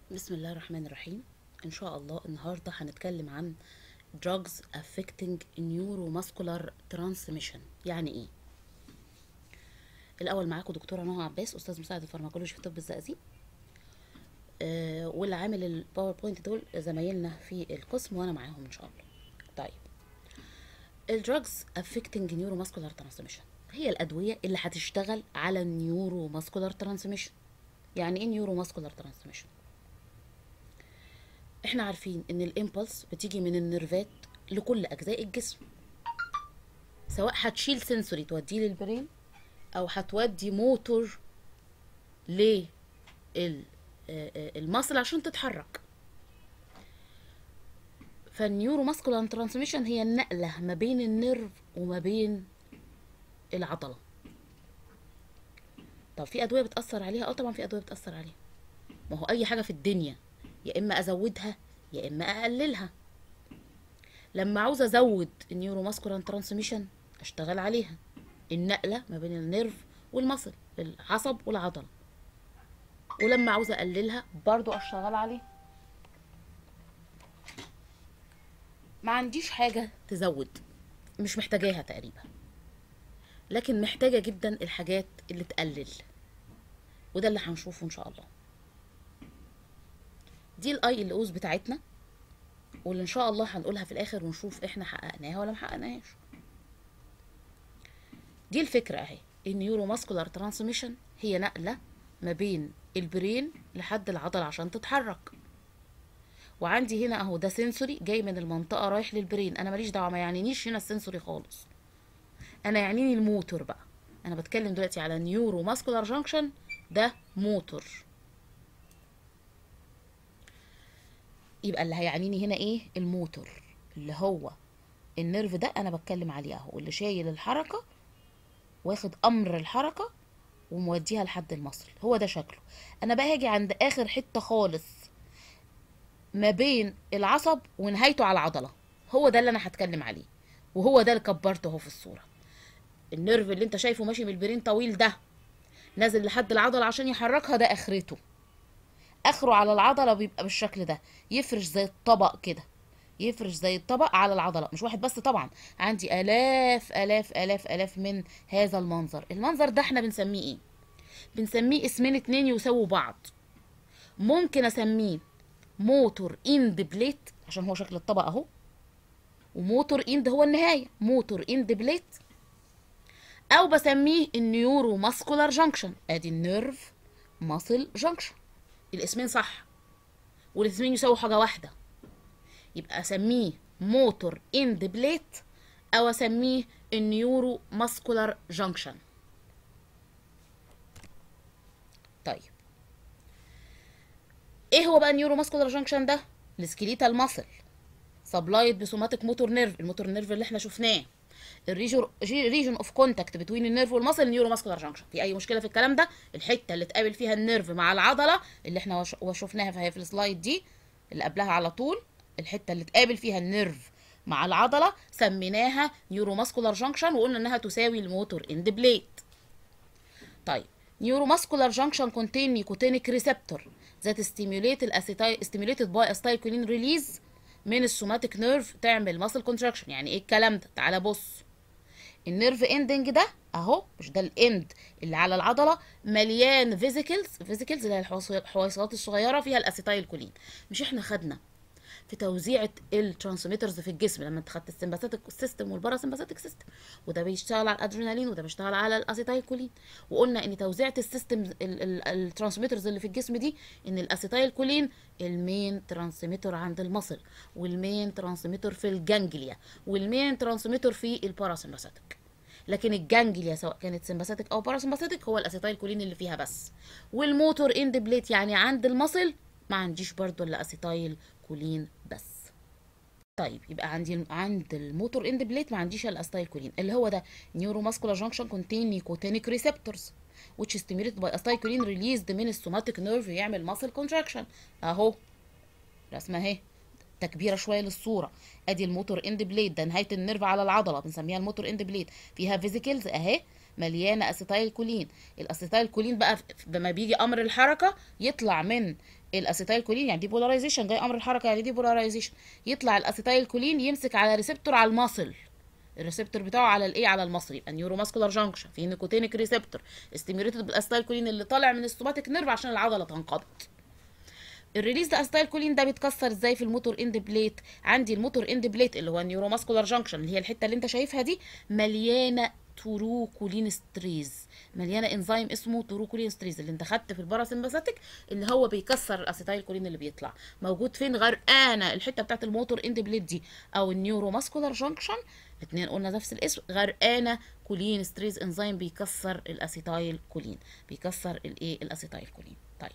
بسم الله الرحمن الرحيم ان شاء الله النهارده هنتكلم عن drugs affecting neuromuscular transmission يعني ايه الاول معاكم دكتوره نهى عباس استاذ مساعد الفارماكولوجي في طب الزقازيق آه واللي عامل الباوربوينت دول زمايلنا في القسم وانا معاهم ان شاء الله طيب الدراجز affecting neuromuscular transmission هي الادويه اللي هتشتغل على النيوروماسكولار ترانسميشن يعني ايه نيوروماسكولار ترانسميشن احنا عارفين ان الامبلس بتيجي من النيرفات لكل اجزاء الجسم سواء هتشيل سنسوري توديه للبرين او هتودي موتور ل المصل عشان تتحرك فالنيورو ماسكولار ترانسميشن هي النقله ما بين النيرف وما بين العضله طب في ادويه بتاثر عليها اه طبعا في ادويه بتاثر عليها ما هو اي حاجه في الدنيا يا اما ازودها يا اما اقللها لما عاوز ازود النيورو ماسكولار ترانسميشن اشتغل عليها النقله ما بين النيرف والمصل العصب والعضله ولما عاوز اقللها برضو اشتغل عليها ما عنديش حاجه تزود مش محتاجاها تقريبا لكن محتاجه جدا الحاجات اللي تقلل وده اللي هنشوفه ان شاء الله دي الاي ال اوز بتاعتنا واللي ان شاء الله هنقولها في الاخر ونشوف احنا حققناها ولا ما حققناهاش دي الفكره اهي النيورو ماسكولار ترانسميشن هي نقله ما بين البرين لحد العضله عشان تتحرك وعندي هنا اهو ده سنسوري جاي من المنطقه رايح للبرين انا ماليش دعوه ما يعنينيش هنا السنسوري خالص انا يعنيني الموتور بقى انا بتكلم دلوقتي على نيورو ماسكولار جانكشن ده موتور يبقى اللي هيعنيني هنا ايه الموتور اللي هو النيرف ده انا بتكلم عليه اهو اللي شايل الحركه واخد امر الحركه وموديها لحد المصل هو ده شكله انا بقى هاجي عند اخر حته خالص ما بين العصب ونهايته على العضله هو ده اللي انا هتكلم عليه وهو ده اللي كبرته اهو في الصوره النيرف اللي انت شايفه ماشي من البرين طويل ده نازل لحد العضله عشان يحركها ده اخرته اخره على العضله بيبقى بالشكل ده يفرش زي الطبق كده يفرش زي الطبق على العضله مش واحد بس طبعا عندي الاف الاف الاف الاف من هذا المنظر المنظر ده احنا بنسميه ايه بنسميه اسمين اتنين يساووا بعض ممكن اسميه موتور اند بليت عشان هو شكل الطبق اهو وموتور اند هو النهايه موتور اند بليت او بسميه النيورو ماسكولار جانكشن ادي النيرف ماسل جانكشن الاسمين صح والاسمين يساووا حاجه واحده يبقى اسميه موتور اند بليت او اسميه النيورو ماسكولار جانكشن طيب ايه هو بقى النيورو ماسكولار جانكشن ده السكيليتال ماسل سبلايد بسوماتيك موتور نيرف الموتور نيرف اللي احنا شفناه الريجون ريجون اوف كونتاكت بتوين النيرف والمصل النيورو ماسكولار جانكشن في اي مشكله في الكلام ده الحته اللي اتقابل فيها النيرف مع العضله اللي احنا شفناها في في السلايد دي اللي قبلها على طول الحته اللي اتقابل فيها النيرف مع العضله سميناها نيورو ماسكولار جانكشن وقلنا انها تساوي الموتور اند بليت طيب نيورو ماسكولار جانكشن contain nicotinic receptor that stimulate الاسيتايل stimulated by acetylcholine release من السوماتيك نيرف تعمل ماسل كونتراكشن يعني ايه الكلام ده تعالى بص النيرف اندنج ده اهو مش ده الاند اللي على العضله مليان فيزيكلز فيزيكلز اللي هي الحويصلات الصغيره فيها الاسيتايل كولين مش احنا خدنا في توزيعة الترانسميترز في الجسم لما انت خدت السمباثيك سيستم والباراسمباثيك سيستم وده بيشتغل على الادرينالين وده بيشتغل على الاسيتايل كولين وقلنا ان توزيعة السيستم الترانسميترز اللي في الجسم دي ان الاسيتايل كولين المين ترانسميتر عند المصل والمين ترانسميتر في الجانجليا والمين ترانسميتر في الباراسمباثيك لكن الجانجليا سواء كانت سمباثيك او باراسمباثيك هو الاسيتايل كولين اللي فيها بس والموتور اند بليت يعني عند المصل ما عنديش برضو الا اسيتايل كولين بس طيب يبقى عندي عند الموتور اند بليت ما عنديش الا اسيتايل كولين اللي هو ده نيورو ماسكولار جانكشن كونتين نيكوتينيك ريسبتورز which stimulated by acetylcholine released من السوماتيك نيرف يعمل ماسل كونتراكشن اهو رسمه اهي تكبيره شويه للصوره ادي الموتور اند بليد ده نهايه النيرف على العضله بنسميها الموتور اند بليد فيها فيزيكلز اهي مليانه اسيتايل كولين الاسيتايل كولين بقى لما بيجي امر الحركه يطلع من الاسيتايل كولين يعني دي بولاريزيشن جاي امر الحركه يعني دي بولاريزيشن يطلع الاسيتايل كولين يمسك على ريسبتور على المصل الريسبتور بتاعه على الايه على المصل يبقى نيورو ماسكولار جانكشن في نيكوتينيك ريسبتور استيميوليتد بالاسيتايل كولين اللي طالع من السوماتيك نيرف عشان العضله تنقبض الريليز ده اسيتايل كولين ده بيتكسر ازاي في الموتور اند بليت عندي الموتور اند بليت اللي هو النيورو ماسكولار جانكشن اللي هي الحته اللي انت شايفها دي مليانه تروكولينستريز مليانه انزيم اسمه تروكولينستريز اللي انت خدت في الباراسمباثيك اللي هو بيكسر الاسيتايل كولين اللي بيطلع موجود فين غرقانه الحته بتاعت الموتور اند بليت دي او النيورو ماسكولار جانكشن الاثنين قلنا نفس الاسم غرقانه كولينستريز انزيم بيكسر الاسيتايل كولين بيكسر الايه الاسيتايل كولين طيب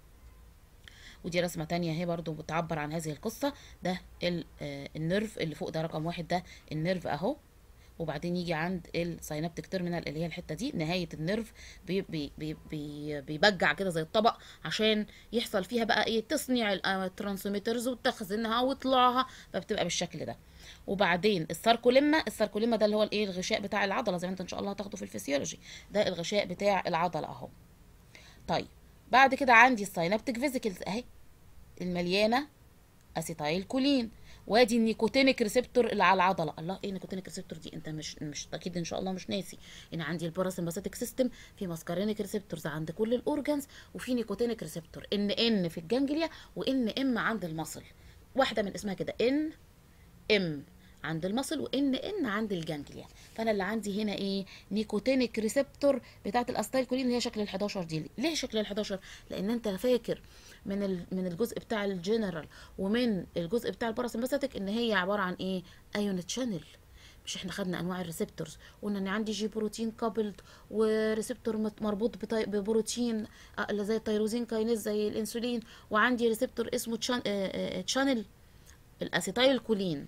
ودي رسمه تانية اهي برضو بتعبر عن هذه القصه ده النيرف اللي فوق ده رقم واحد ده النيرف اهو وبعدين يجي عند الساينابتيك تيرمينال اللي هي الحته دي نهايه النيرف بي بي بي بي بيبجع كده زي الطبق عشان يحصل فيها بقى ايه تصنيع الترانسميترز وتخزينها وطلعها فبتبقى بالشكل ده وبعدين الساركوليما الساركوليما ده اللي هو الايه الغشاء بتاع العضله زي ما انت ان شاء الله هتاخده في الفسيولوجي ده الغشاء بتاع العضله اهو طيب بعد كده عندي الساينابتيك فيزيكلز اهي المليانه اسيتايل كولين وادي النيكوتينيك ريسبتور اللي على العضله الله ايه النيكوتينيك ريسبتور دي انت مش مش اكيد ان شاء الله مش ناسي ان عندي الباراسمباثيك سيستم في ماسكارينيك ريسبتورز عند كل الاورجانز وفي نيكوتينيك ريسبتور ان ان في الجانجليا وان ام عند المصل واحده من اسمها كده ان ام عند المصل وان ان عند الجانجليا فانا اللي عندي هنا ايه نيكوتينيك ريسبتور بتاعه الاستايل كولين اللي هي شكل ال11 دي ليه شكل ال11 لان انت فاكر من من الجزء بتاع الجنرال ومن الجزء بتاع الباراسمباثيك ان هي عباره عن ايه ايون تشانل مش احنا خدنا انواع الريسبتورز قلنا ان عندي جي بروتين كابلد وريسبتور مربوط ببروتين اللي زي التيروزين كاينيز زي الانسولين وعندي ريسبتور اسمه تشانل الاسيتايل كولين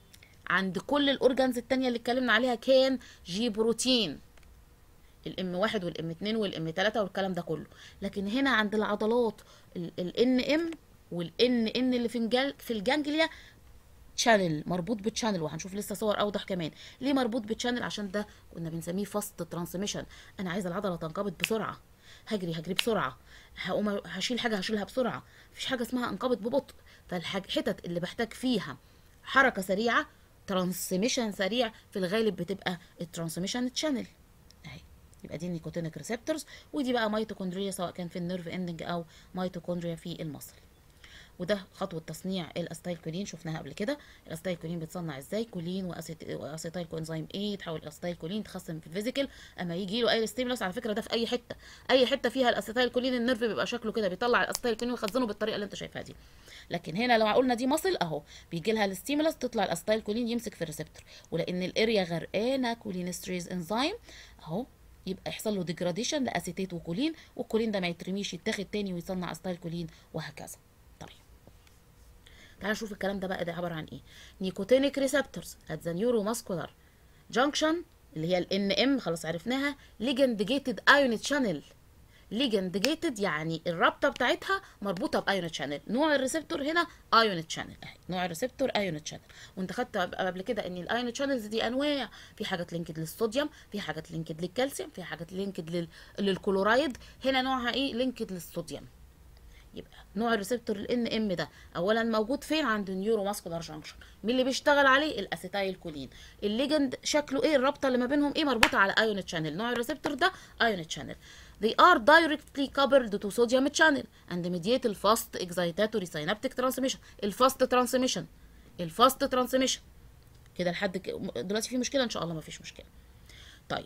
عند كل الاورجانز التانية اللي اتكلمنا عليها كان جي بروتين الام واحد والام اتنين والام تلاتة والكلام ده كله لكن هنا عند العضلات الان ام والان ان اللي في في الجانجليا تشانل مربوط بتشانل وهنشوف لسه صور اوضح كمان ليه مربوط بتشانل عشان ده كنا بنسميه فاست ترانسميشن انا عايزه العضله تنقبض بسرعه هجري هجري بسرعه هقوم هشيل حاجه هشيلها بسرعه مفيش حاجه اسمها انقبض ببطء فالحتت اللي بحتاج فيها حركه سريعه ترانسميشن سريع في الغالب بتبقى الترانسميشن تشانل اهي يبقى دي النيكوتينيك ريسبتورز ودي بقى ميتوكوندريا سواء كان في النيرف اندنج او ميتوكوندريا في المصل وده خطوه تصنيع الاستايل كولين شفناها قبل كده الاستايل كولين بيتصنع ازاي كولين واسيتايل كوانزيم ايه يتحول اسيتايل كولين يتخزن في الفيزيكال اما يجي له اي ستيمولس على فكره ده في اي حته اي حته فيها الاسيتايل كولين النيرف بيبقى شكله كده بيطلع الاسيتايل كولين ويخزنه بالطريقه اللي انت شايفاها دي لكن هنا لو قلنا دي مصل اهو بيجي لها الستيمولس تطلع الاسيتايل كولين يمسك في الريسبتور ولان الاريا غرقانه كولينستريز انزيم اهو يبقى يحصل له ديجراديشن لاسيتيت وكولين والكولين ده ما يترميش يتاخد تاني ويصنع اسيتايل كولين وهكذا تعال نشوف الكلام ده بقى ده عباره عن ايه نيكوتينيك ريسبتورز ات ذا نيورو ماسكولار جانكشن اللي هي الان ام خلاص عرفناها ليجند جيتد ايون تشانل ليجند جيتد يعني الرابطه بتاعتها مربوطه بايون تشانل نوع الريسبتور هنا ايون تشانل اهي نوع الريسبتور ايون تشانل وانت خدت قبل كده ان الايون تشانلز دي انواع في حاجات لينكد للصوديوم في حاجات لينكد للكالسيوم في حاجات لينكد لل... للكلورايد هنا نوعها ايه لينكد للصوديوم يبقى نوع الريسبتور الان ام ده اولا موجود فين عند النيورو ماسكولار جانكشن مين اللي بيشتغل عليه الاسيتايل كولين الليجند شكله ايه الرابطه اللي ما بينهم ايه مربوطه على ايون تشانل نوع الريسبتور ده ايون تشانل they are directly coupled to sodium channel and mediate الفاست excitatory synaptic transmission الفاست ترانسميشن الفاست ترانسميشن كده لحد دلوقتي في مشكله ان شاء الله ما فيش مشكله طيب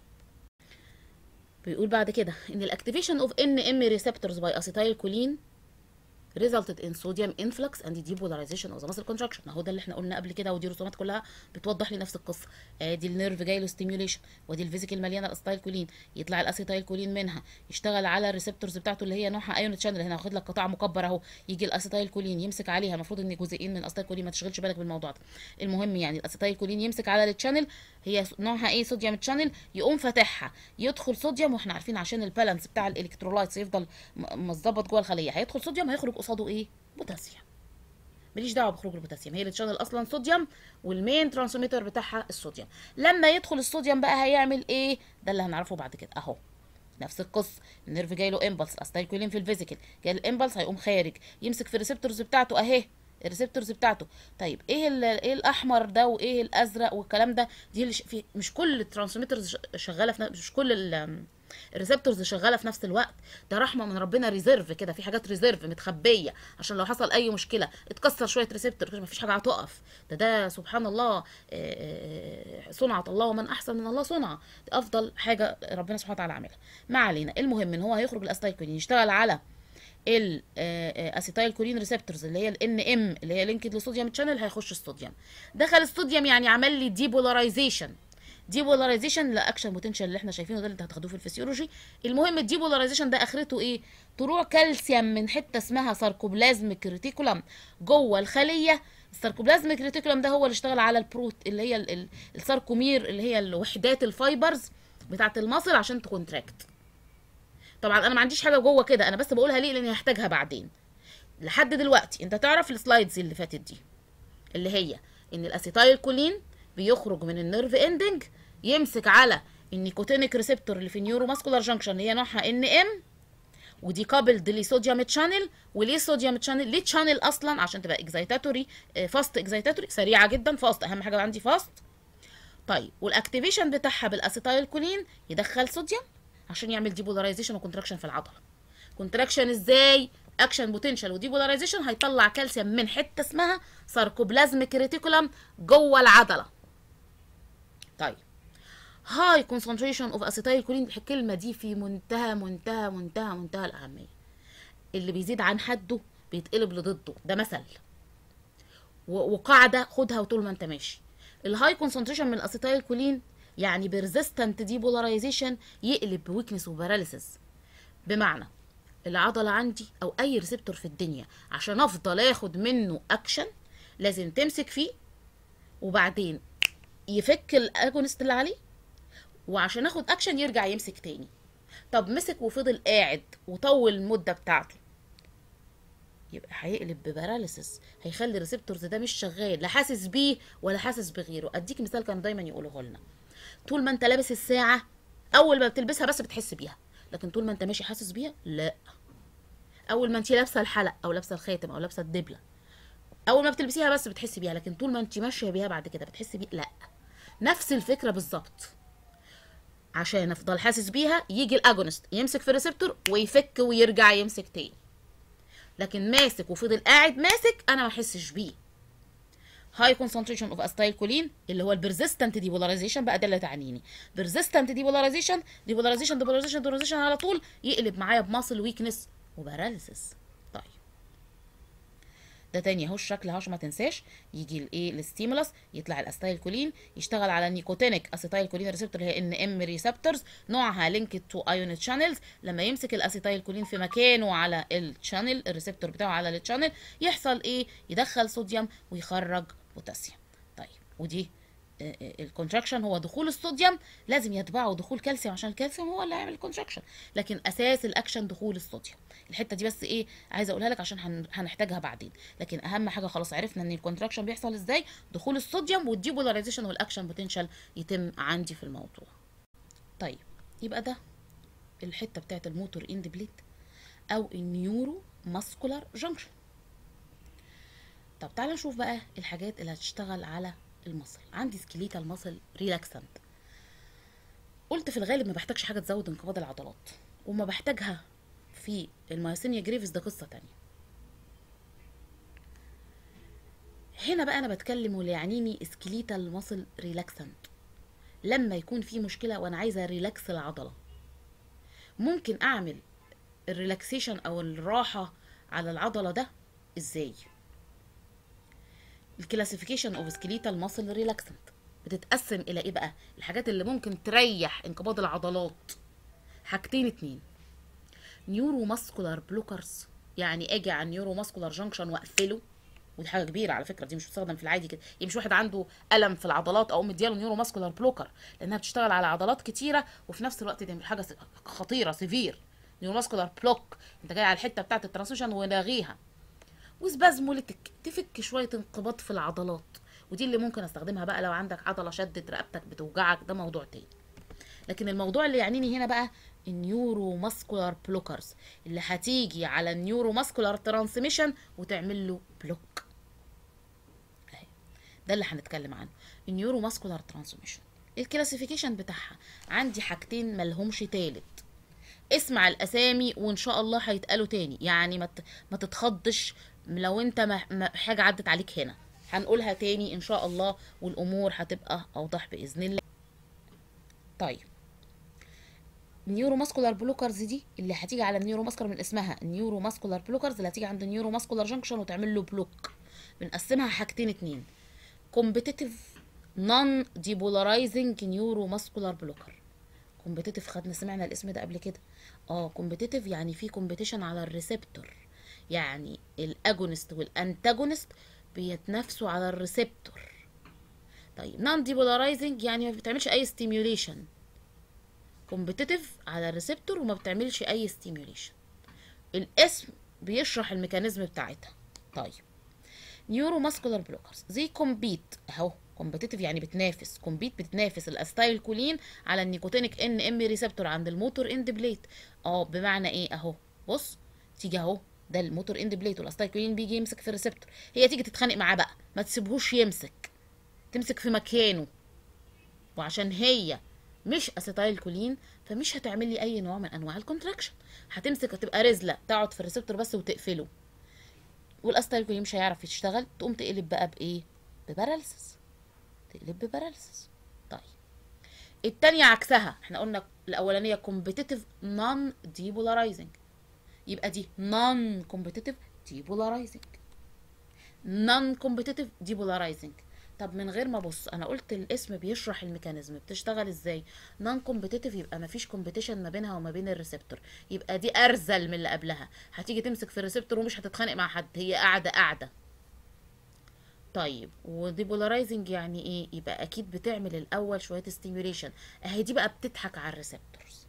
بيقول بعد كده ان الاكتيفيشن اوف ان ام ريسبتورز باي اسيتايل كولين resulted in sodium influx and depolarization of the muscle contraction اهو ده اللي احنا قلنا قبل كده ودي رسومات كلها بتوضح لي نفس القصه ادي النيرف جاي له ستيميوليشن ودي الفيزيكال مليانه الاسيتايل كولين يطلع الاسيتايل كولين منها يشتغل على الريسبتورز بتاعته اللي هي نوعها ايون تشانل هنا واخد لك قطاع مكبر اهو يجي الاسيتايل كولين يمسك عليها المفروض ان جزئين من الاسيتايل كولين ما تشغلش بالك بالموضوع ده المهم يعني الاسيتايل كولين يمسك على التشانل هي نوعها ايه صوديوم تشانل يقوم فاتحها يدخل صوديوم واحنا عارفين عشان البالانس بتاع الالكترولايتس يفضل مظبط جوه الخليه هيدخل صوديوم هيخرج قصاده ايه بوتاسيوم ماليش دعوه بخروج البوتاسيوم هي اللي تشانل اصلا صوديوم والمين ترانسميتر بتاعها الصوديوم لما يدخل الصوديوم بقى هيعمل ايه ده اللي هنعرفه بعد كده اهو نفس القصه النيرف جاي له امبلس استايكولين في الفيزيكال جاي الامبلس هيقوم خارج يمسك في الريسبتورز بتاعته اهي الريسبتورز بتاعته طيب ايه ال- ايه الاحمر ده وايه الازرق والكلام ده دي اللي ش- في مش كل الترانسميترز ش- شغاله في ن- مش كل ال- الريسبتورز شغاله في نفس الوقت ده رحمه من ربنا ريزيرف كده في حاجات ريزيرف متخبيه عشان لو حصل اي مشكله اتكسر شويه ريسبتور مفيش حاجه هتقف ده ده سبحان الله آه، آه، صنعه الله ومن احسن من الله صنعه دي افضل حاجه ربنا سبحانه وتعالى عاملها ما علينا المهم ان هو هيخرج الاستايكولين يشتغل على الاسيتايل كولين ريسبتورز اللي هي الان ام اللي هي لينكد للصوديوم تشانل هيخش الصوديوم دخل الصوديوم يعني عمل لي ديبولاريزيشن ديبولاريزيشن لاكشن بوتنشال اللي احنا شايفينه ده اللي انت هتاخدوه في الفسيولوجي المهم الديبولاريزيشن ده اخرته ايه طلوع كالسيوم من حته اسمها ساركوبلازميك ريتيكولم جوه الخليه الساركوبلازميك ريتيكولم ده هو اللي اشتغل على البروت اللي هي ال- ال- الساركومير اللي هي الوحدات الفايبرز بتاعه المصل عشان تكونتراكت طبعا انا ما عنديش حاجه جوه كده انا بس بقولها ليه لاني هحتاجها بعدين لحد دلوقتي انت تعرف السلايدز اللي فاتت دي اللي هي ان الاسيتايل كولين بيخرج من النيرف اندنج يمسك على النيكوتينيك ريسبتور اللي في النيورو ماسكولار جانكشن اللي هي نوعها ان ام ودي كابلد لصوديوم تشانل وليه صوديوم تشانل ليه تشانل اصلا عشان تبقى اكزايتاتوري فاست اكزايتاتوري سريعه جدا فاست اهم حاجه عندي فاست طيب والاكتيفيشن بتاعها بالاسيتايل كولين يدخل صوديوم عشان يعمل ديبولاريزيشن وكونتراكشن في العضله كونتراكشن ازاي اكشن بوتنشال وديبولاريزيشن هيطلع كالسيوم من حته اسمها ساركوبلازميك ريتيكولم جوه العضله طيب هاي كونسنتريشن اوف اسيتايل كولين الكلمه دي في منتهى منتهى منتهى منتهى الاهميه اللي بيزيد عن حده بيتقلب لضده ده مثل و- وقاعده خدها وطول ما انت ماشي الهاي كونسنتريشن من الاسيتايل كولين يعني بيرزيستنت ديبولاريزيشن يقلب بويكنس وباراليسيس بمعنى العضله عندي او اي ريسبتور في الدنيا عشان افضل اخد منه اكشن لازم تمسك فيه وبعدين يفك الاجونست اللي عليه وعشان اخد اكشن يرجع يمسك تاني طب مسك وفضل قاعد وطول المده بتاعته يبقى هيقلب بباراليسيس هيخلي الريسبتورز ده مش شغال لا حاسس بيه ولا حاسس بغيره اديك مثال كانوا دايما يقولوه لنا طول ما انت لابس الساعه اول ما بتلبسها بس بتحس بيها لكن طول ما انت ماشي حاسس بيها لا اول ما انت لابسه الحلق او لابسه الخاتم او لابسه الدبله اول ما بتلبسيها بس بتحسي بيها لكن طول ما انت ماشيه بيها بعد كده بتحسي بيها لا نفس الفكره بالظبط عشان افضل حاسس بيها يجي الاجونست يمسك في الريسبتور ويفك ويرجع يمسك تاني لكن ماسك وفضل قاعد ماسك انا ما احسش بيه هاي كونسنتريشن اوف استايل كولين اللي هو البرزيستنت ديبولاريزيشن بقى ده اللي تعنيني برزيستنت ديبولاريزيشن ديبولاريزيشن ديبولاريزيشن ديبولاريزيشن على طول يقلب معايا بماسل ويكنس وباراليسيس طيب ده تاني اهو الشكل اهو عشان ما تنساش يجي الايه الستيمولس يطلع الاستايل كولين يشتغل على النيكوتينيك اسيتايل كولين ريسبتور اللي هي ان ام ريسبتورز نوعها لينكد تو ايون تشانلز لما يمسك الاسيتايل كولين في مكانه على الشانل الريسبتور بتاعه على الشانل يحصل ايه يدخل صوديوم ويخرج بوتاسيوم طيب ودي الكونتراكشن هو دخول الصوديوم لازم يتبعه دخول كالسيوم عشان الكالسيوم هو اللي هيعمل الكونتراكشن لكن اساس الاكشن دخول الصوديوم الحته دي بس ايه عايزه اقولها لك عشان هن- هنحتاجها بعدين لكن اهم حاجه خلاص عرفنا ان الكونتراكشن بيحصل ازاي دخول الصوديوم والديبولاريزيشن والاكشن بوتنشال يتم عندي في الموضوع طيب يبقى ده الحته بتاعت الموتور اند بليد او النيورو ماسكولار جانكشن طب تعالى نشوف بقى الحاجات اللي هتشتغل على المصل عندي سكيليتال ماسل ريلاكسنت قلت في الغالب ما بحتاجش حاجه تزود انقباض العضلات وما بحتاجها في المايسينيا جريفز ده قصه تانية هنا بقى انا بتكلم واللي يعنيني سكيليتال ماسل ريلاكسنت لما يكون في مشكله وانا عايزه ريلاكس العضله ممكن اعمل الريلاكسيشن او الراحه على العضله ده ازاي الكلاسيفيكيشن اوف سكيليتال ماسل ريلاكسنت بتتقسم الى ايه بقى الحاجات اللي ممكن تريح انقباض العضلات حاجتين اتنين نيورو ماسكولار بلوكرز يعني اجي على النيورو ماسكولار جانكشن واقفله ودي حاجه كبيره على فكره دي مش بتستخدم في العادي كده يعني مش واحد عنده الم في العضلات او مدياله نيورو ماسكولار بلوكر لانها بتشتغل على عضلات كتيره وفي نفس الوقت دي حاجه س- خطيره سيفير نيورو ماسكولار بلوك انت جاي على الحته بتاعه الترانسميشن ولاغيها وسبازموليتك تفك شويه انقباض في العضلات ودي اللي ممكن استخدمها بقى لو عندك عضله شدت رقبتك بتوجعك ده موضوع تاني لكن الموضوع اللي يعنيني هنا بقى النيورو ماسكولار بلوكرز اللي هتيجي على النيورو ماسكولار ترانسميشن وتعمل له بلوك أهي. ده اللي هنتكلم عنه النيورو ماسكولار ترانسميشن الكلاسيفيكيشن بتاعها عندي حاجتين ملهمش تالت اسمع الاسامي وان شاء الله هيتقالوا تاني يعني ما ت- ما تتخضش لو انت ما ما- حاجه عدت عليك هنا هنقولها تاني ان شاء الله والامور هتبقى اوضح باذن الله طيب نيورو ماسكولار بلوكرز دي اللي هتيجي على النيورو ماسكولار من اسمها نيورو ماسكولار بلوكرز اللي هتيجي عند النيورو ماسكولار جانكشن وتعمل له بلوك بنقسمها حاجتين اتنين كومبيتيتيف نون ديبولارايزنج نيورو ماسكولار بلوكر كومبيتيتيف خدنا سمعنا الاسم ده قبل كده اه كومبيتيتيف يعني في كومبيتيشن على الريسبتور يعني الاجونست والانتاجونست بيتنافسوا على الريسبتور طيب نون ديبولارايزنج يعني ما بتعملش اي ستيميوليشن كومبيتيتيف على الريسبتور وما بتعملش اي ستيميوليشن الاسم بيشرح الميكانيزم بتاعتها طيب نيورو ماسكولار بلوكرز زي كومبيت اهو كومبيتيتيف يعني بتنافس كومبيت بتنافس الاستايل كولين على النيكوتينيك ان ام ريسبتور عند الموتور اند بليت اه بمعنى ايه اهو بص تيجي اهو ده الموتور اند بليت والاستايل كولين بيجي يمسك في الريسبتور هي تيجي تتخانق معاه بقى ما تسيبهوش يمسك تمسك في مكانه وعشان هي مش اسيتايل كولين فمش هتعمل لي اي نوع من انواع الكونتراكشن هتمسك هتبقى رزله تقعد في الريسبتور بس وتقفله والاستايل كولين مش هيعرف يشتغل تقوم تقلب بقى بايه بباراليسيس تقلب بباراليسيس طيب التانية عكسها احنا قلنا الاولانيه كومبيتيتيف نون ديبولارايزنج يبقى دي نون كومبيتيتيف ديبولارايزنج نون كومبيتيتيف ديبولارايزنج طب من غير ما ابص انا قلت الاسم بيشرح الميكانيزم بتشتغل ازاي نون كومبيتيتيف يبقى ما فيش كومبيتيشن ما بينها وما بين الريسبتور يبقى دي ارزل من اللي قبلها هتيجي تمسك في الريسبتور ومش هتتخانق مع حد هي قاعده قاعده طيب وديبولارايزنج يعني ايه يبقى اكيد بتعمل الاول شويه ستيميوليشن اهي دي بقى بتضحك على الريسبتورز